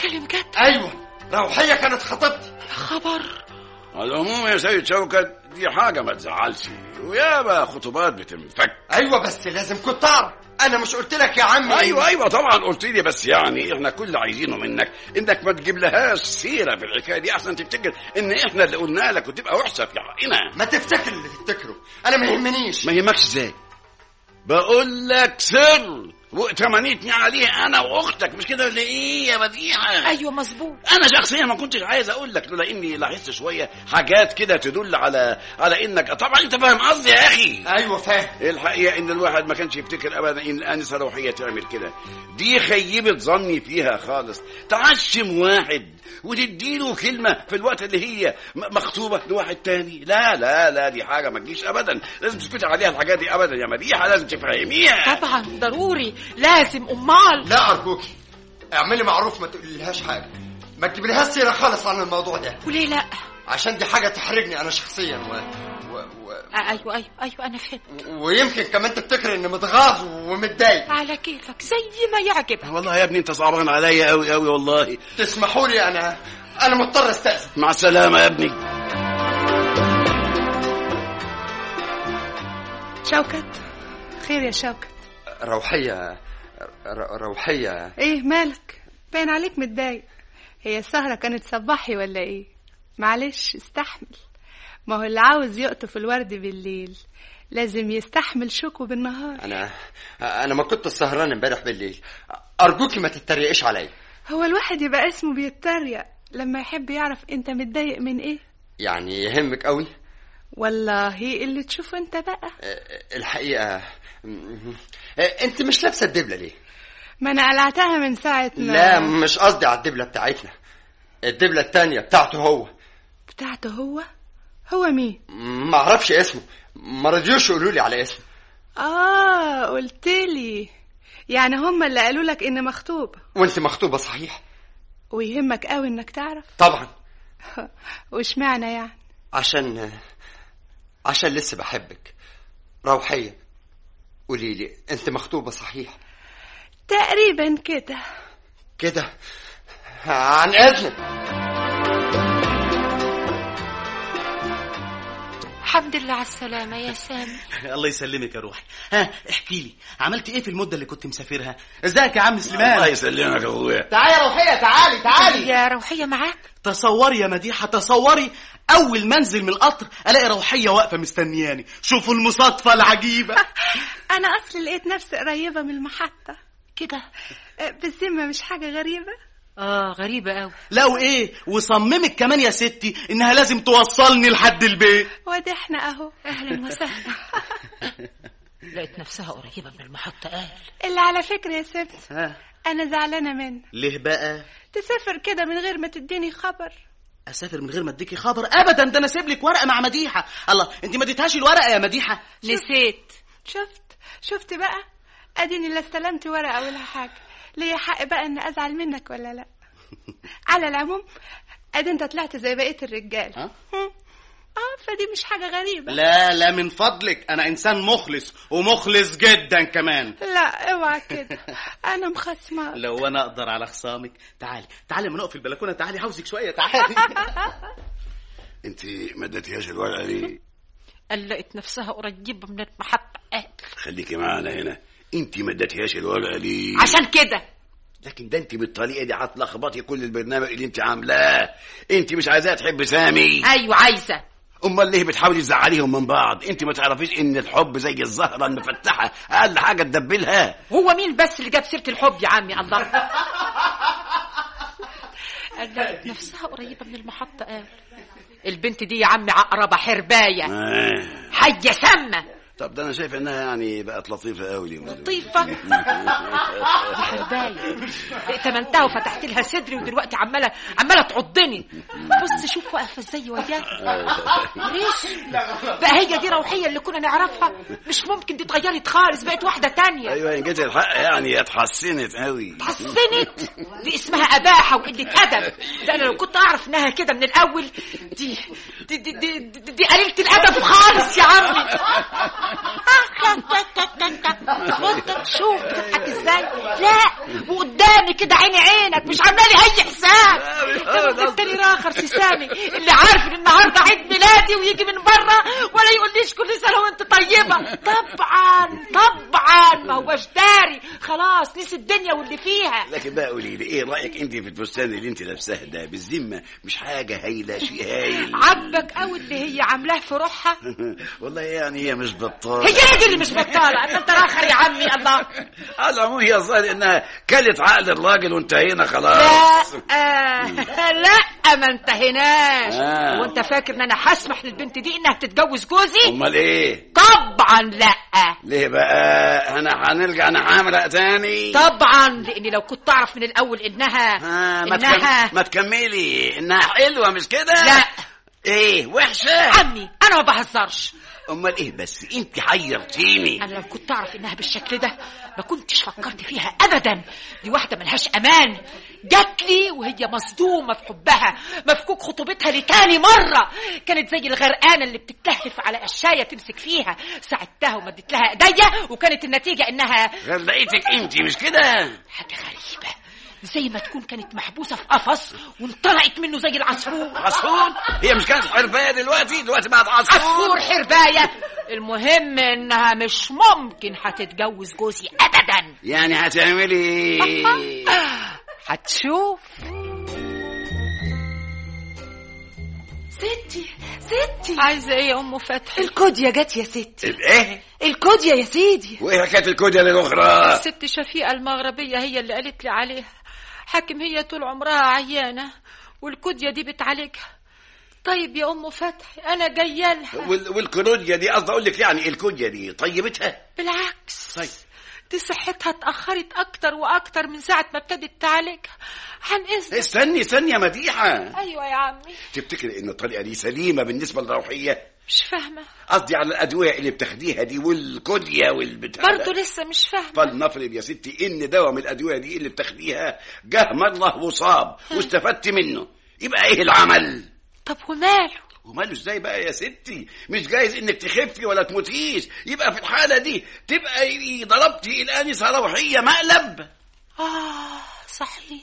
بتتكلم جد ايوه روحيه كانت خطيبتي خبر على العموم يا سيد شوكت دي حاجة ما تزعلش وياما خطوبات بتنفك ايوه بس لازم كنت اعرف انا مش قلت لك يا عمي ايوه ايوه طبعا قلت لي بس يعني احنا كل اللي عايزينه منك انك ما تجيب لهاش سيره في الحكايه دي احسن تفتكر ان احنا اللي قلنا لك وتبقى وحشه في حقنا ما تفتكر اللي تفتكره انا ما يهمنيش ما يهمكش ازاي بقول لك سر واتمنيتني عليه انا واختك مش كده ولا ايه يا بديعه ايوه مظبوط انا شخصيا ما كنتش عايز اقول لك لولا اني لاحظت شويه حاجات كده تدل على على انك طبعا انت فاهم قصدي يا اخي ايوه فاهم الحقيقه ان الواحد ما كانش يفتكر ابدا ان الانسه روحيه تعمل كده دي خيبه ظني فيها خالص تعشم واحد وتديله كلمه في الوقت اللي هي م- مخطوبه لواحد تاني لا لا لا دي حاجه ما تجيش ابدا لازم تسكتي عليها الحاجات دي ابدا يا مديحه لازم تفهميها طبعا ضروري لازم امال لا ارجوكي اعملي معروف ما تقوليلهاش حاجه ما تجيبلهاش سيره خالص عن الموضوع ده وليه لا عشان دي حاجه تحرجني انا شخصيا و... و... و... آه، ايوه ايوه ايوه انا فهمت ويمكن كمان تفتكر اني متغاظ ومتضايق على كيفك زي ما يعجبك والله يا ابني انت صعبان عليا قوي قوي والله تسمحوا لي انا انا مضطر استاذن مع السلامه يا ابني شوكت خير يا شوكت روحيه ر... روحيه ايه مالك باين عليك متضايق هي السهرة كانت صباحي ولا ايه معلش استحمل ما هو اللي عاوز يقطف الورد بالليل لازم يستحمل شوكه بالنهار انا انا ما كنت سهران امبارح بالليل ارجوكي ما تتريقيش عليا هو الواحد يبقى اسمه بيتريق لما يحب يعرف انت متضايق من ايه يعني يهمك قوي والله اللي تشوفه انت بقى أه، الحقيقه م- أه، انت مش لابسه الدبله ليه ما انا قلعتها من ساعة ما لا مش قصدي على الدبله بتاعتنا الدبله التانية بتاعته هو بتاعته هو هو مين ما اعرفش اسمه ما رضيوش يقولوا لي على اسمه اه قلتلي يعني هما اللي قالوا لك ان مخطوبة وانت مخطوبه صحيح ويهمك قوي انك تعرف طبعا واشمعنى يعني عشان عشان لسه بحبك روحيه قولي لي انت مخطوبه صحيح تقريبا كده كده عن اذنك الحمد لله على السلامة يا سامي الله يسلمك يا روحي ها احكي لي عملت ايه في المده اللي كنت مسافرها ازيك يا عم سليمان الله يسلمك يا اخويا تعالي يا روحيه تعالي تعالي يا روحية معاك تصوري يا مديحه تصوري اول ما انزل من القطر الاقي روحيه واقفه مستنياني شوفوا المصادفه العجيبه انا اصلي لقيت نفسي قريبة من المحطة كده أه، بالذمة مش حاجة غريبة اه غريبة قوي لا وايه وصممك كمان يا ستي انها لازم توصلني لحد البيت وادي احنا اهو اهلا وسهلا لقيت نفسها قريبة من المحطة قال اللي على فكرة يا ست ها انا زعلانة منك ليه بقى تسافر كده من غير ما تديني خبر اسافر من غير ما اديكي خبر ابدا ده انا سيب لك ورقه مع مديحه الله انت ما اديتهاش الورقه يا مديحه نسيت شفت شفت بقى اديني لا استلمت ورقة ولا حاجة ليا حق بقى ان ازعل منك ولا لا على العموم ادي انت طلعت زي بقية الرجال ها؟ هم. اه فدي مش حاجة غريبة لا لا من فضلك انا انسان مخلص ومخلص جدا كمان لا اوعى كده انا مخصمة لو انا اقدر على خصامك تعالي تعالي لما نقف في البلكونه تعالي عاوزك شويه تعالي انت ما اديتيهاش الورقه ليه قال لقيت نفسها قريبة من المحطة قال خليكي معانا هنا انت ما اديتيهاش الورقه ليه عشان كده لكن ده انت بالطريقه دي هتلخبطي كل البرنامج اللي انت عاملاه انت مش عايزاها تحب سامي ايوه عايزة امال ليه بتحاولي تزعليهم من بعض انت ما تعرفيش ان الحب زي الزهره المفتحه اقل حاجه تدبلها هو مين بس اللي جاب سيرة الحب يا عمي الله قال لقيت نفسها قريبة من المحطة قال البنت دي يا عمي عقربة حرباية آه. حية سامة طب ده انا شايف انها يعني بقت لطيفه قوي اليومين دول. لطيفة دي حرباية ائتمنتها وفتحت لها صدري ودلوقتي عمالة عمالة تعضني بص شوف واقفة ازاي وياك ليش بقى هي دي روحية اللي كنا نعرفها مش ممكن دي اتغيرت خالص بقت واحدة تانية ايوه ان جيت الحق يعني اتحسنت قوي حسنت دي اسمها أباحة وقلة أدب ده أنا لو كنت أعرف إنها كده من الأول دي دي دي دي, دي, دي قليلة الأدب خالص يا عمي شوف بتضحك إزاي ازاي لا وقدامي كده عيني عينك مش عامله لي اي حساب ده التاني راخر سامي اللي عارف ان النهارده عيد ميلادي ويجي من بره ولا يقوليش كل سنه وانت طيبه طبعا طبعا ما هوش داري خلاص نسي الدنيا واللي فيها لكن بقى قولي لي ايه رايك انت في الفستان اللي انت لابساه ده بالذمه مش حاجه هايله شيء هايل عاجبك قوي اللي هي عاملاه في روحها والله يعني هي مش بطاله هي دي اللي مش بطاله اما انت راخر يا عمي الله على العموم هي الظاهر انها كلت عقل الراجل وانتهينا لا خلاص آه لا ما انتهيناش آه. وانت فاكر ان انا هسمح للبنت دي انها تتجوز جوزي امال ايه طبعا لا ليه بقى انا هنرجع نحامرق تاني طبعا لاني لو كنت اعرف من الاول انها آه ما, انها تكم... ما تكملي انها حلوه مش كده لا ايه وحشه عمي انا ما بهزرش امال ايه بس انت حيرتيني انا لو كنت اعرف انها بالشكل ده ما كنتش فكرت فيها ابدا دي واحده ملهاش امان جات لي وهي مصدومه في حبها مفكوك خطوبتها لتاني مره كانت زي الغرقانه اللي بتتلهف على قشايه تمسك فيها ساعدتها ومدت لها ايديا وكانت النتيجه انها غلقتك انت مش كده حاجه غريبه زي ما تكون كانت محبوسه في قفص وانطلقت منه زي العصفور عصفور هي مش كانت حربايه دلوقتي دلوقتي بعد عصفور عصفور حربايه المهم انها مش ممكن هتتجوز جوزي ابدا يعني هتعملي هتشوف ستي ستي عايزه ايه يا ام فتحي الكوديا جت يا ستي الايه الكوديا يا سيدي وايه حكايه الكوديا الاخرى الست شفيقه المغربيه هي اللي قالت لي عليها حاكم هي طول عمرها عيانه والكوديا دي بتعالجها طيب يا ام فتحي انا جايه لها وال... والكوديا دي قصدي اقول لك يعني الكوديا دي طيبتها بالعكس طيب. دي صحتها اتأخرت أكتر وأكتر من ساعة ما ابتدت تعالجها عن إذنك استني استني يا مديحه أيوة يا عمي تفتكر ان الطريقه دي سليمه بالنسبه للروحيه مش فاهمة قصدي على الادويه اللي بتاخديها دي والكوديا والبتاع برضه لسه مش فاهمة فلنفرض يا ستي ان دواء من الادويه دي اللي بتاخديها جه مره وصاب واستفدت منه يبقى ايه العمل طب وماله وماله ازاي بقى يا ستي مش جايز انك تخفي ولا تموتيش يبقى في الحاله دي تبقى ضربتي الانسه روحيه مقلب آه صحيح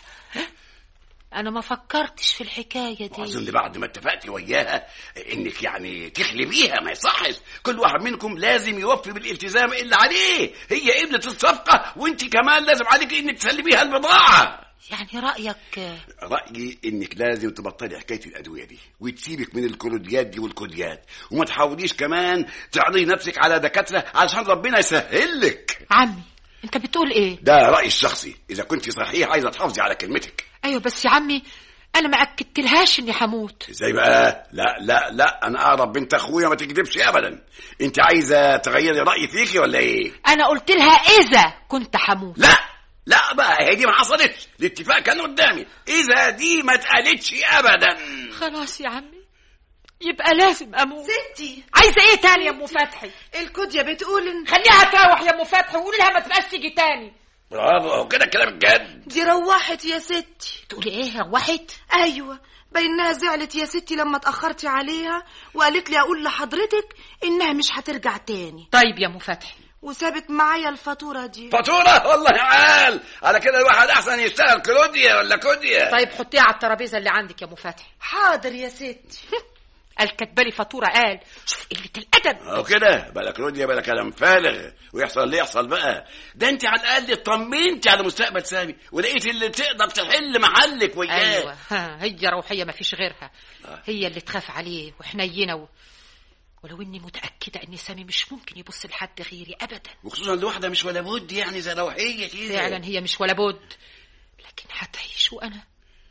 أنا ما فكرتش في الحكاية دي اظن بعد ما اتفقتي وياها انك يعني تخلي بيها ما يصحش كل واحد منكم لازم يوفي بالالتزام اللي عليه هي قبلة الصفقة وانت كمان لازم عليك انك تسلميها البضاعة يعني رأيك رأيي انك لازم تبطلي حكاية الأدوية دي وتسيبك من الكروديات دي والكوديات وما تحاوليش كمان تعرضي نفسك على دكاترة علشان ربنا يسهل لك عمي أنت بتقول إيه ده رأيي الشخصي إذا كنت صحيح عايزة تحافظي على كلمتك أيوة بس يا عمي أنا ما أكدتلهاش إني هموت ازاي بقى لا لا لا انا اقرب بنت اخويا ما تكذبش ابدا انت عايزه تغيري رايي فيكي ولا ايه أنا قلت لها إذا كنت هموت لا لا بقى هي دي ما حصلتش الاتفاق كان قدامي اذا دي ما اتقالتش ابدا خلاص يا عمي يبقى لازم أموت ستي عايزة إيه تاني يا أم فتحي الكوديا بتقول ان خليها تروح يا أم فتحي وقولي لها ما تبقاش تيجي تاني برافو اهو كده كلام جد دي روحت يا ستي تقولي إيه روحت ايوه بينها زعلت يا ستي لما اتاخرتي عليها وقالت لي اقول لحضرتك انها مش هترجع تاني طيب يا أم فتحي وسابت معايا الفاتوره دي فاتوره والله عال على كده الواحد احسن يشتغل كلوديا ولا كوديا طيب حطيها على الترابيزه اللي عندك يا ام فتحي حاضر يا ستي قال كاتبالي فاتوره قال شوف قله الادب اهو كده بلا كلوديا بلا كلام فارغ ويحصل اللي يحصل بقى ده انت على الاقل اطمنتي على مستقبل سامي ولقيت اللي تقدر تحل محلك وياه ايوه ها هي روحيه ما فيش غيرها هي اللي تخاف عليه وحنينه و... ولو اني متاكده ان سامي مش ممكن يبص لحد غيري ابدا وخصوصا لواحده مش ولا بد يعني زي روحيه كده فعلا هي مش ولا بد لكن هتعيش وانا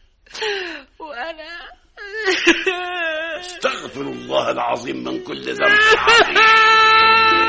وانا استغفر الله العظيم من كل ذنب عظيم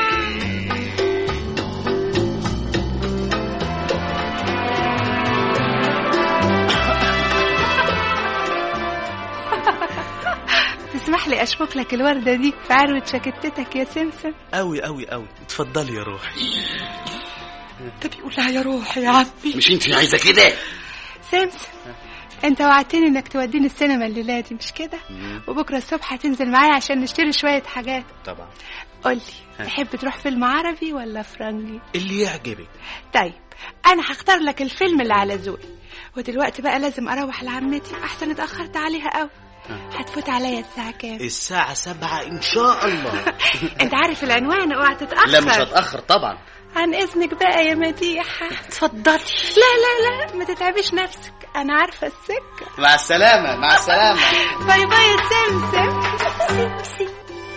تسمح لي اشبك لك الوردة دي في عروة شكتتك يا سمسم قوي قوي قوي اتفضلي يا روحي ده بيقول لها يا روحي يا عمي مش انت عايزه كده سمسم انت وعدتني انك توديني السينما الليلة دي مش كده وبكرة الصبح هتنزل معايا عشان نشتري شوية حاجات طبعا قولي تحب تروح فيلم عربي ولا فرنجي اللي يعجبك طيب انا هختار لك الفيلم اللي على ذوقي ودلوقتي بقى لازم اروح لعمتي احسن اتاخرت عليها قوي هتفوت عليا الساعه كام الساعة سبعة إن شاء الله انت عارف العنوان اوعى تتاخر لا مش هتأخر طبعا عن اذنك بقى يا مديحه اتفضلي لا لا لا ما تتعبيش نفسك انا عارفه السكه مع السلامة مع السلامة باي باي يا سمسم سمسم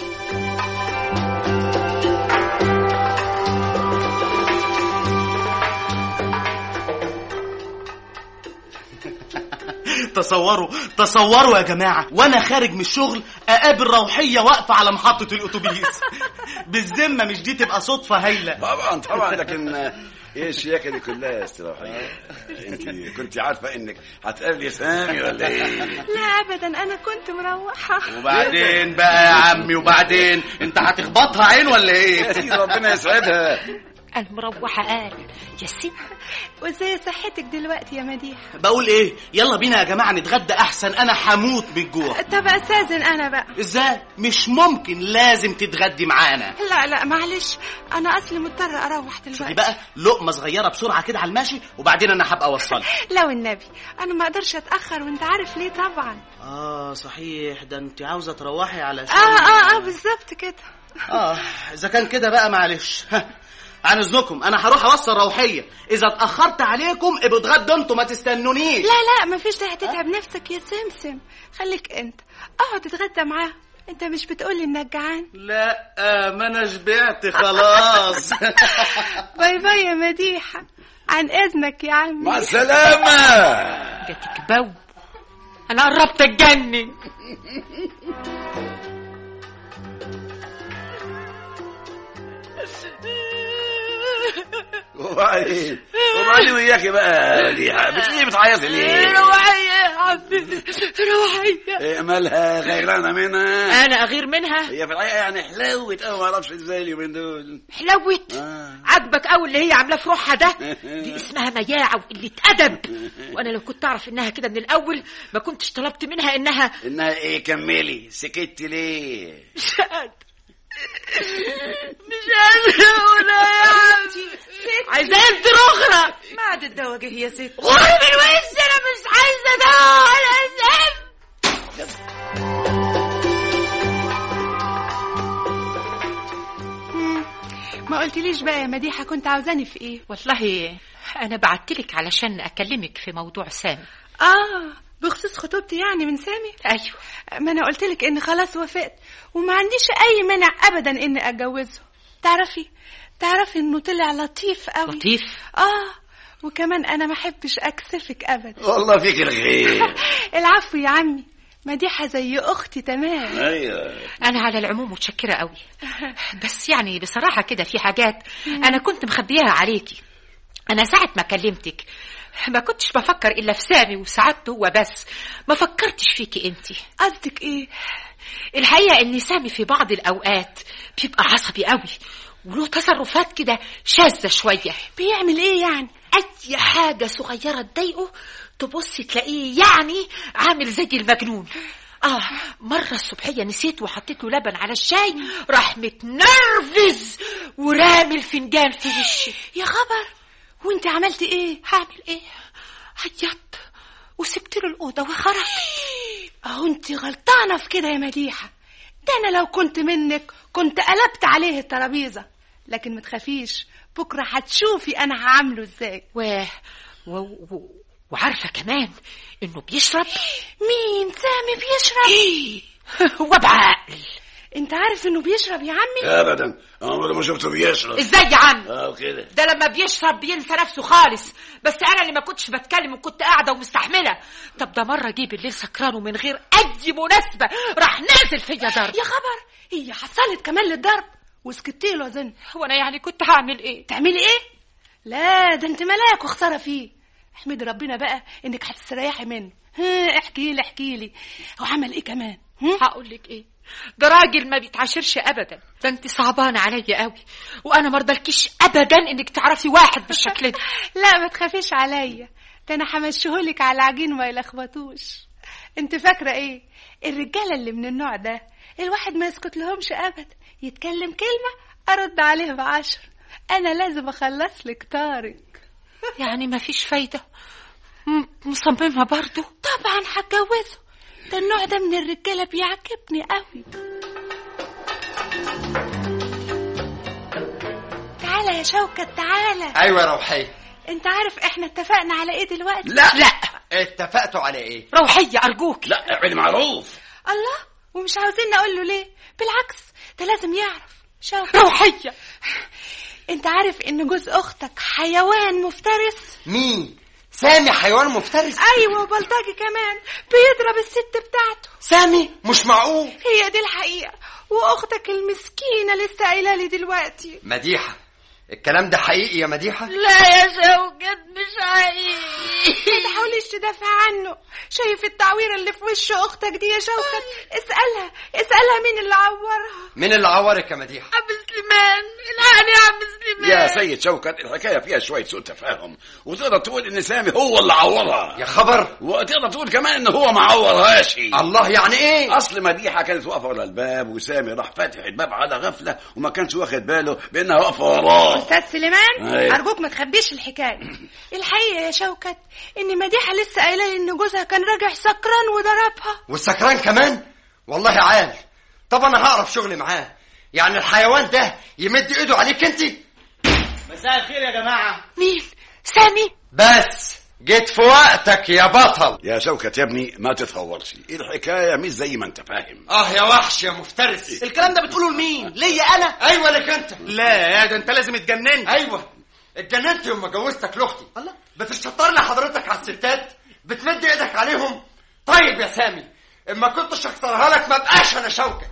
تصوروا تصوروا يا جماعة وأنا خارج من الشغل أقابل روحية واقفة على محطة الأتوبيس بالذمة مش دي تبقى صدفة هايلة طبعا طبعا لكن آه، ايه الشياكه دي كلها يا استراحه انت كنت عارفه انك هتقابلي سامي ولا ايه لا ابدا انا كنت مروحه وبعدين بقى يا عمي وبعدين انت هتخبطها عين ولا يا ايه سيدي ربنا يسعدها المروحة قال يا ست وازاي صحتك دلوقتي يا مديحه بقول ايه يلا بينا يا جماعة نتغدى احسن انا هموت من الجوع طب استاذن انا بقى ازاي مش ممكن لازم تتغدي معانا لا لا معلش انا اصلي مضطره اروح شوفي دلوقتي بقى لقمة صغيرة بسرعة كده على الماشي وبعدين انا هبقى اوصلك لو النبي انا ما اقدرش اتاخر وانت عارف ليه طبعا اه صحيح ده انت عاوزة تروحي على اه اه اه بالظبط كده اه اذا كان كده بقى معلش ها، عن اذنكم انا هروح اوصل روحيه اذا اتاخرت عليكم ابقوا اتغدوا انتوا ما تستنونيش لا لا ما فيش داعي تتعب نفسك يا سمسم خليك انت اقعد اتغدى معاه انت مش بتقولي انك جعان لا آه ما انا شبعت خلاص باي باي يا مديحه عن اذنك يا عمي مع السلامه جاتك بو انا قربت اتجنن وبعدين وبعدين وياكي بقى يا مديحه بتلاقي بتعيطي ليه روحية يا عمي روحية إيه مالها غيرانه منها انا اغير منها هي في الحقيقه يعني حلوت قوي ما اعرفش ازاي اليومين دول حلوت آه. عاجبك قوي اللي هي عاملاه في روحها ده دي اسمها مياعة وقلة أدب وأنا لو كنت أعرف إنها كده من الأول ما كنتش طلبت منها إنها انها ايه كملي سكت ليه مش قادرة مش قادرة أقولها يا عمي عايزة أنت أخرى ما عاد الدواء جه يا ست غوري من وشي أنا مش عايزة ده أنا زعلت مم. ما قلتليش بقى يا مديحه كنت عاوزاني في ايه والله أنا بعتلك علشان أكلمك في موضوع سامي اه بخصوص خطوبتي يعني من سامي أيوه ما انا قلت لك ان خلاص وافقت وما عنديش اي مانع ابدا اني اتجوزه تعرفي تعرفي انه طلع لطيف قوي لطيف اه وكمان انا ما احبش اكسفك ابدا والله فيك الخير العفو يا عمي مديحه زي اختي تمام ايوه أنا على العموم متشكرة قوي بس يعني بصراحة كده في حاجات أنا كنت مخبياها عليكي أنا ساعة ما كلمتك ما كنتش بفكر إلا في سامي وسعادته هو بس ما فكرتش فيكي أنتي قصدك ايه الحقيقة إن سامي في بعض الأوقات بيبقى عصبي قوي وله تصرفات كده شاذة شوية بيعمل ايه يعني أي حاجة صغيرة تضايقه تبص تلاقيه يعني عامل زي المجنون آه مرة الصبحية نسيت وحطيت له لبن على الشاي راح متنرفز ورامي الفنجان في وشي يا خبر وانت عملتي ايه هعمل ايه عيطت وسبت له الأوضة وخرج اهو انت غلطانه في كده يا مديحه ده انا لو كنت منك كنت قلبت عليه الترابيزه لكن ما تخافيش بكره هتشوفي انا هعمله ازاي و... و... و... وعارفة كمان إنه بيشرب مين سامي بيشرب هو بعقل انت عارف انه بيشرب يا عمي ابدا عمري ما شفته بيشرب ازاي يا عم اه كده ده لما بيشرب بينسى نفسه خالص بس انا اللي ما كنتش بتكلم وكنت قاعده ومستحمله طب ده مره جه بالليل سكران ومن غير اي مناسبه راح نازل فيا ضرب يا خبر هي حصلت كمان للضرب وسكتي له اظن هو انا يعني كنت هعمل ايه تعملي ايه لا ده انت ملاك وخساره فيه احمدي ربنا بقى انك هتستريحي منه ها احكي لي احكي لي هو عمل ايه كمان هم؟ هقول لك ايه ده راجل ما بيتعاشرش ابدا ده انت صعبانه عليا قوي وانا مرضلكيش ابدا انك تعرفي واحد بالشكل ده لا ما تخافيش عليا ده انا همشيهولك على العجين ما يلخبطوش انت فاكره ايه الرجاله اللي من النوع ده الواحد ما يسكت لهمش ابدا يتكلم كلمه ارد عليه بعشر انا لازم اخلص لك طارق يعني ما فيش فايدة م- مصممة برضو طبعا هتجوزه ده النوع ده من الرجاله بيعجبني قوي تعالى يا شوكت تعالى ايوه يا روحيه انت عارف احنا اتفقنا على ايه دلوقتي لا لا اتفقتوا على ايه روحية أرجوك لا اعمل معروف الله ومش عاوزين نقول له ليه بالعكس ده لازم يعرف شوكت روحية انت عارف ان جوز اختك حيوان مفترس مين سامي حيوان مفترس ايوه وبلطجي كمان بيضرب الست بتاعته سامي مش معقول هي دي الحقيقه واختك المسكينه لسه قايله لي دلوقتي مديحه الكلام ده حقيقي يا مديحه لا يا شوكت مش حقيقي ما تحاوليش تدافع عنه شايف التعويره اللي في وش اختك دي يا شوكت اسالها اسالها مين اللي عورها مين اللي عورك يا مديحه عم سليمان الحقني يا عم سليمان يا سيد شوكت الحكايه فيها شويه سوء تفاهم وتقدر تقول ان سامي هو اللي عورها يا خبر وتقدر تقول كمان ان هو ما عورهاش الله يعني ايه اصل مديحه كانت واقفه ورا الباب وسامي راح فاتح الباب على غفله وما كانش واخد باله بانها واقفه وراه استاذ سليمان أيوة. ارجوك ما تخبيش الحكايه الحقيقه يا شوكت ان مديحه لسه قايله لي ان جوزها كان راجع سكران وضربها والسكران كمان والله عال طب انا هعرف شغلي معاه يعني الحيوان ده يمد ايده عليك انت مساء الخير يا جماعه مين سامي بس جيت في وقتك يا بطل يا شوكت يا ابني ما تتهورش الحكايه مش زي ما انت فاهم اه يا وحش يا مفترس الكلام ده بتقوله لمين ليا انا ايوه لك انت لا يا ده انت لازم اتجننت ايوه اتجننت يوم ما جوزتك لاختي الله بتشطر لي حضرتك على الستات بتمد ايدك عليهم طيب يا سامي اما كنتش اختارها لك ما بقاش انا شوكت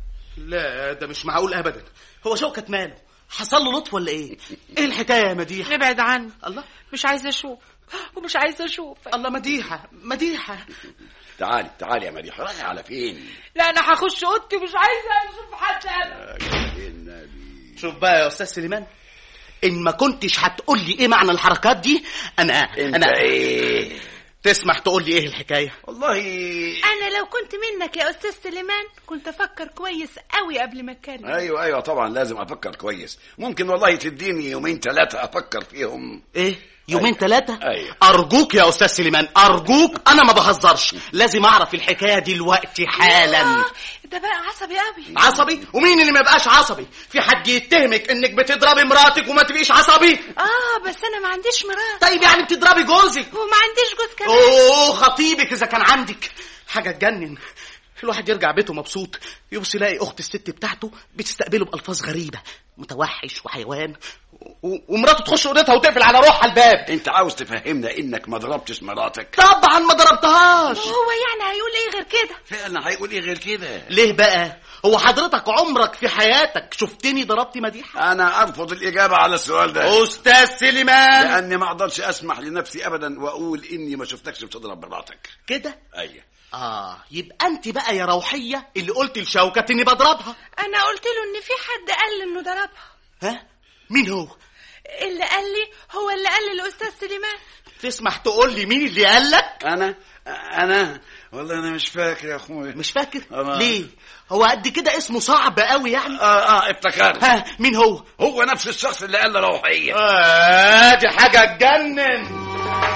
لا ده مش معقول ابدا هو شوكت ماله حصل له لطف ولا ايه ايه الحكايه يا مديحه نبعد عنه الله مش عايزة أشوف ومش عايزة أشوف الله مديحه مديحه تعالي تعالي يا مديحه رايحه على فين لا أنا هخش أوضتي ومش عايزة أشوف حد أبدا النبي شوف بقى يا استاذ سليمان ان ما كنتش هتقول لي ايه معنى الحركات دي انا انت انا ايه تسمح تقول لي ايه الحكايه والله انا لو كنت منك يا استاذ سليمان كنت افكر كويس قوي قبل ما اتكلم ايوه ايوه طبعا لازم افكر كويس ممكن والله تديني يومين ثلاثه افكر فيهم ايه يومين ثلاثة أيوة. أرجوك يا أستاذ سليمان أرجوك أنا ما بهزرش لازم أعرف الحكاية دلوقتي حالا آه، ده بقى عصبي قوي عصبي ومين اللي ما يبقاش عصبي في حد يتهمك انك بتضربي مراتك وما تبقيش عصبي اه بس انا ما عنديش مرات طيب يعني بتضربي جوزك وما عنديش جوز كمان اوه خطيبك اذا كان عندك حاجه تجنن الواحد يرجع بيته مبسوط يبص يلاقي اخت الست بتاعته بتستقبله بالفاظ غريبه متوحش وحيوان و- ومراته تخش اوضتها وتقفل على روحها الباب انت عاوز تفهمنا انك ما ضربتش مراتك طبعا ما ضربتهاش هو يعني هيقول ايه غير كده فعلا هيقول ايه غير كده ليه بقى هو حضرتك عمرك في حياتك شفتني ضربت مديحه انا ارفض الاجابه على السؤال ده استاذ سليمان لاني ما اقدرش اسمح لنفسي ابدا واقول اني ما شفتكش بتضرب مراتك كده ايوه اه يبقى انت بقى يا روحيه اللي قلت لشوكه اني بضربها انا قلت له ان في حد قال لي انه ضربها ها مين هو اللي قال لي هو اللي قال لي الاستاذ سليمان تسمح تقول لي مين اللي قال لك انا انا والله انا مش فاكر يا اخويا مش فاكر أنا- ليه هو قد كده اسمه صعب قوي يعني اه اه افتكرت ها مين هو هو نفس الشخص اللي قال لي روحيه آه دي حاجة تجنن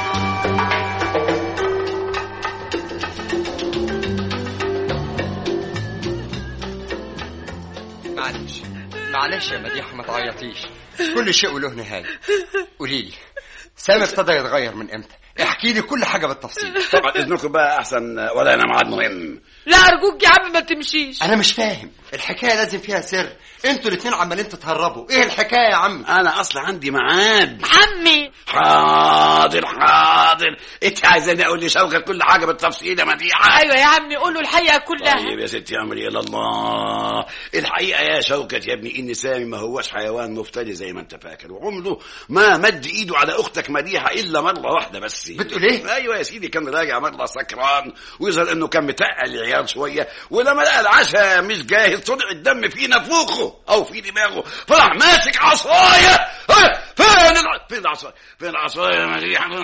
معلش معلش يا مديحة ما تعيطيش كل شيء وله نهاية قولي لي سامي ابتدى يتغير من امتى احكي لي كل حاجة بالتفصيل طبعا اذنكم بقى احسن ولا انا ميعاد مهم لا أرجوك يا عم ما تمشيش انا مش فاهم الحكاية لازم فيها سر انتوا الاتنين عمالين تتهربوا ايه الحكاية يا عم انا اصلا عندي ميعاد عمي حاضر حاضر انت عايزاني اقول لشوكة كل حاجه بالتفصيل يا مديحه أيوة يا عمي قول له الحقيقة كلها طيب يا ستي امري الى الله الحقيقه يا شوكت يا ابني ان سامي ما هوش حيوان مفتري زي ما انت فاكر وعمره ما مد ايده على اختك مديحه الا مره واحده بس بتقول ايه؟ ايوه يا سيدي كان راجع مره سكران ويظهر انه كان متقل العيال شويه ولما لقى العشاء مش جاهز طلع الدم في نافوخه او في دماغه فراح ماسك عصايه ها، فين الع... فين العصايه فين العصايه يا مديحه فين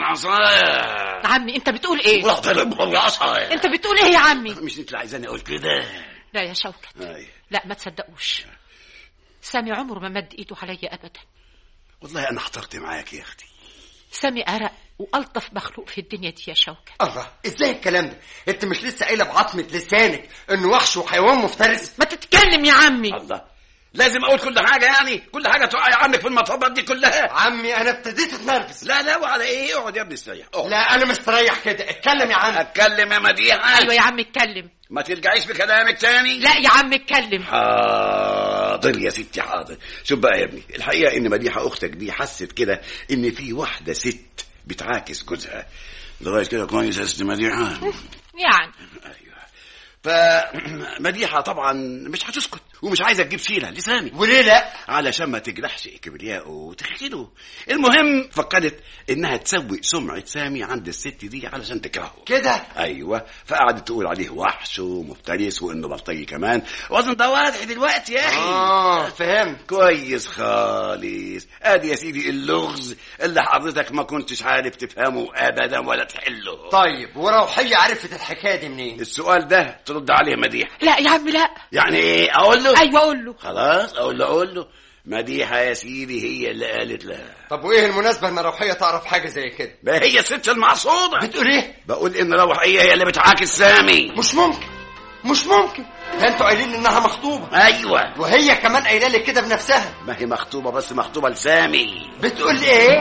العصايه عمي أنت بتقول إيه راح ضربه بالعصايه أنت بتقول إيه يا عمي مش انت اللي عايزاني اقول كده لا يا شوكت أي. لا ما تصدقوش سامي عمره ما مد ايده عليا ابدا والله انا احترت معاك يا اختي سامي ارق والطف مخلوق في الدنيا دي يا شوكت الله ازاي الكلام ده انت مش لسه قايله بعظمه لسانك انه وحش وحيوان مفترس ما تتكلم يا عمي الله لازم اقول كل حاجه يعني كل حاجه تقع عنك في المطبات دي كلها عمي انا ابتديت اتنرفز لا لا وعلى ايه اقعد يا ابني استريح اقعد. لا انا مستريح كده اتكلم يا عم اتكلم يا مديحه ايوه يا عم اتكلم ما ترجعيش بكلامك تاني لا يا عم اتكلم حاضر يا ستي حاضر شوف بقى يا ابني الحقيقه ان مديحه اختك دي حست كده ان في واحده ست بتعاكس جوزها لغايه كده كويس يا ست مديحه يعني ايوه فمديحه طبعا مش هتسكت ومش عايزه تجيب سيره لسامي وليه لا علشان ما تجرحش كبرياءه وتخيله المهم فكرت انها تسوي سمعه سامي عند الست دي علشان تكرهه كده ايوه فقعدت تقول عليه وحش ومفترس وانه بلطجي كمان واظن ده واضح دلوقتي يا اخي اه فهمت كويس خالص ادي يا سيدي اللغز اللي حضرتك ما كنتش عارف تفهمه ابدا ولا تحله طيب وروحية عرفت الحكايه دي منين السؤال ده ترد عليه مديحه لا يا عم لا يعني ايه اقول له ايوه اقول له خلاص اقول له اقول له مديحه يا سيدي هي اللي قالت لها طب وايه المناسبه ان روحية تعرف حاجه زي كده ما هي الست المعصوده بتقول ايه بقول ان روحيه هي اللي بتعاكس سامي مش ممكن مش ممكن ده انتوا قايلين انها مخطوبه ايوه وهي كمان قايله لي كده بنفسها ما هي مخطوبه بس مخطوبه لسامي بتقول ايه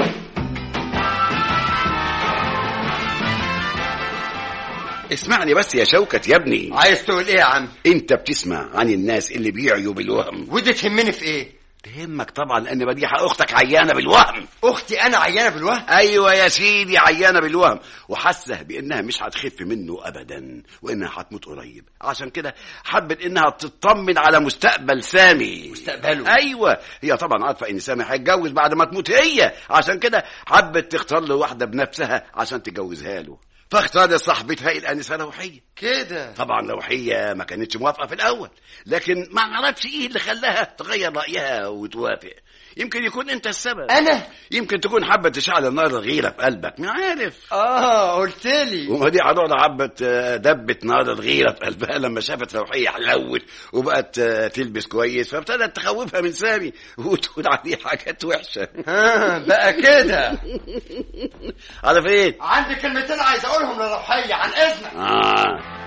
اسمعني بس يا شوكت يا ابني عايز تقول ايه يا عم انت بتسمع عن الناس اللي بيعيوا بالوهم ودي تهمني في ايه تهمك طبعا لان مديحه اختك عيانه بالوهم اختي انا عيانه بالوهم ايوه يا سيدي عيانه بالوهم وحاسه بانها مش هتخف منه ابدا وانها هتموت قريب عشان كده حبت انها تطمن على مستقبل سامي مستقبله. ايوه هي طبعا عارفه ان سامي هيتجوز بعد ما تموت هي عشان كده حبت تختار له واحده بنفسها عشان تجوزها له فاختارت صاحبتها الانسه روحيه كده طبعا روحيه ما كانتش موافقه في الاول لكن ما عرفش ايه اللي خلاها تغير رايها وتوافق يمكن يكون انت السبب انا يمكن تكون حابه تشعل النار الغيره في قلبك مين عارف اه قلت لي وما دي عضوضة حبت آه، دبت نار الغيرة في قلبها لما شافت روحية حلوت وبقت آه، تلبس كويس فابتدت تخوفها من سامي وتقول عليه حاجات وحشة ها بقى كده على فين؟ عندي كلمتين عايز اقولهم لروحية عن اذنك آه.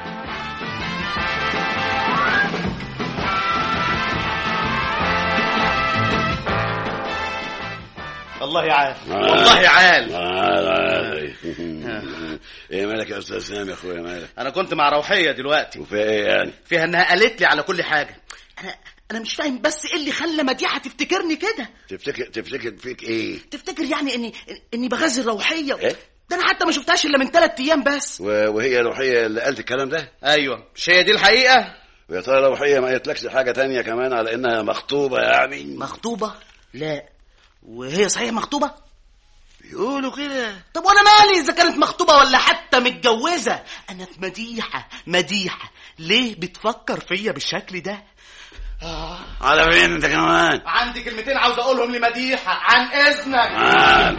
الله يعال آه. والله عال آه، آه. ايه مالك يا استاذ سامي يا اخويا مالك انا كنت مع روحيه دلوقتي وفي ايه يعني فيها انها قالت لي على كل حاجه انا انا مش فاهم بس ايه اللي خلى مديحه تفتكرني كده تفتكر تفتكر فيك ايه تفتكر يعني اني اني بغزل روحيه إيه؟ ده انا حتى ما شفتهاش الا من ثلاث ايام بس و- وهي روحية اللي قالت الكلام ده ايوه مش هي دي الحقيقه ويا ترى روحية ما قالتلكش حاجة تانية كمان على انها مخطوبة يعني مخطوبه لا وهي صحيح مخطوبه يقولوا كده طب وانا مالي اذا كانت مخطوبه ولا حتى متجوزه انا في مديحه مديحه ليه بتفكر فيا بالشكل ده آه. على فين انت كمان عندي كلمتين عاوز اقولهم لمديحه عن اذنك آه.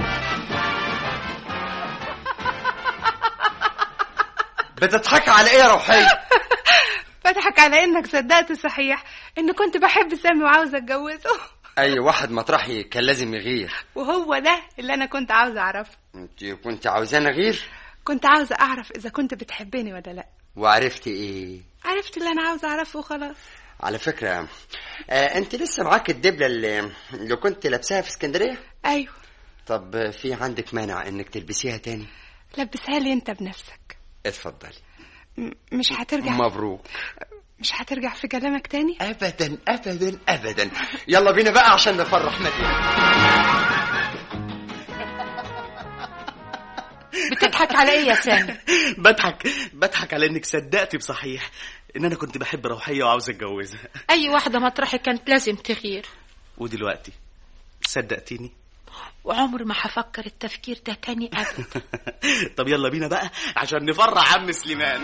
بتضحك على ايه يا روحية بضحك على انك صدقت صحيح ان كنت بحب سامي وعاوزه اتجوزه اي واحد مطرحي كان لازم يغير وهو ده اللي انا كنت عاوزه اعرفه انت كنت عاوزاني اغير كنت عاوزه اعرف اذا كنت بتحبني ولا لا وعرفت ايه عرفت اللي انا عاوزه اعرفه وخلاص على فكرة آه انت لسه معاك الدبلة اللي, اللي كنت لابساها في اسكندرية ايوه طب في عندك مانع انك تلبسيها تاني لبسها لي انت بنفسك اتفضلي م- مش هترجع مبروك مش هترجع في كلامك تاني ابدا ابدا ابدا يلا بينا بقى عشان نفرح مدينة بتضحك على ايه يا سامي بضحك بضحك على انك صدقتي بصحيح ان انا كنت بحب روحيه وعاوز اتجوزها اي واحده مطرحي كانت لازم تغير ودلوقتي صدقتيني وعمر ما هفكر التفكير ده تاني ابدا طب يلا بينا بقى عشان نفرح عم سليمان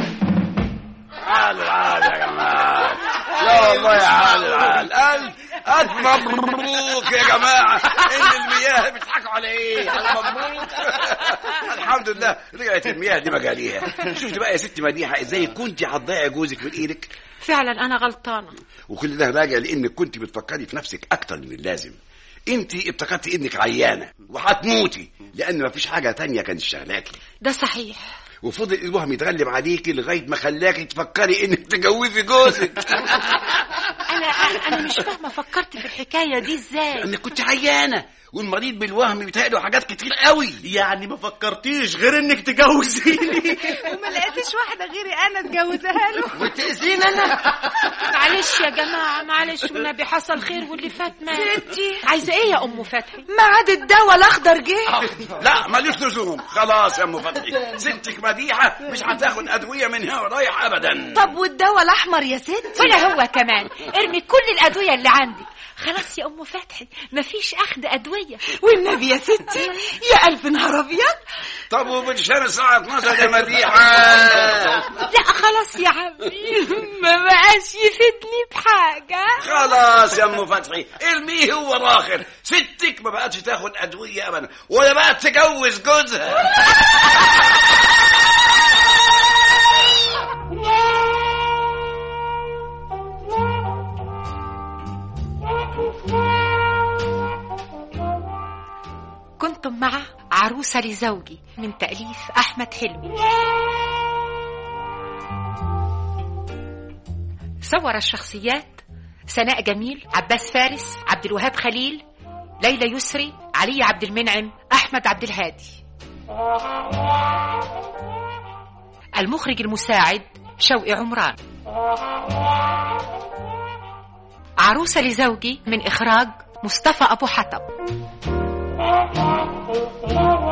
عال عال يا جماعة لا والله يا عال عال ألف ألف مبروك يا جماعة إن المياه بيضحكوا على إيه؟ على مبروك الحمد لله رجعت المياه دي مجاليها شفت بقى يا ست مديحة إزاي كنت هتضيع جوزك من إيدك فعلا انا غلطانه وكل ده راجع لانك كنت بتفكري في نفسك اكتر من اللازم انت افتكرتي انك عيانه وهتموتي لان مفيش حاجه تانية كانت شغلاكي ده صحيح وفضل الوهم يتغلب عليكي لغايه ما خلاكي تفكري انك تجوزي جوزك انا انا مش فاهمه فكرت في الحكايه دي ازاي انك كنت عيانه والمريض بالوهم بيتهيأله حاجات كتير قوي يعني ما فكرتيش غير انك تجوزيني وما لقيتش واحدة غيري أنا اتجوزها له وتأذيني انا معلش يا جماعه معلش والنبي حصل خير واللي فات مات عايزه ايه يا ام فتحي ميعاد الدواء الاخضر جه لا ملوش لزوم خلاص يا ام فتحي ستك مديحه مش هتاخد ادويه من هنا ورايح ابدا طب والدواء الاحمر يا ست ولا هو كمان ارمي كل الادويه اللي عندك خلاص يا ام فتحي مفيش اخد ادويه والنبي يا ستي يا الف نهار ابيض طب وبالشام الساعه 12 يا مديحه لا خلاص يا عمي ما بقاش يفيدني بحاجه خلاص يا ام فتحي ارميه هو راخر ستك ما بقتش تاخد ادويه ابدا ولا بقت تجوز جوزها كنتم مع عروسة لزوجي من تأليف أحمد حلمي صور الشخصيات سناء جميل عباس فارس عبد الوهاب خليل ليلى يسري علي عبد المنعم أحمد عبد الهادي المخرج المساعد شوقي عمران عروسة لزوجي من إخراج مصطفى أبو حطب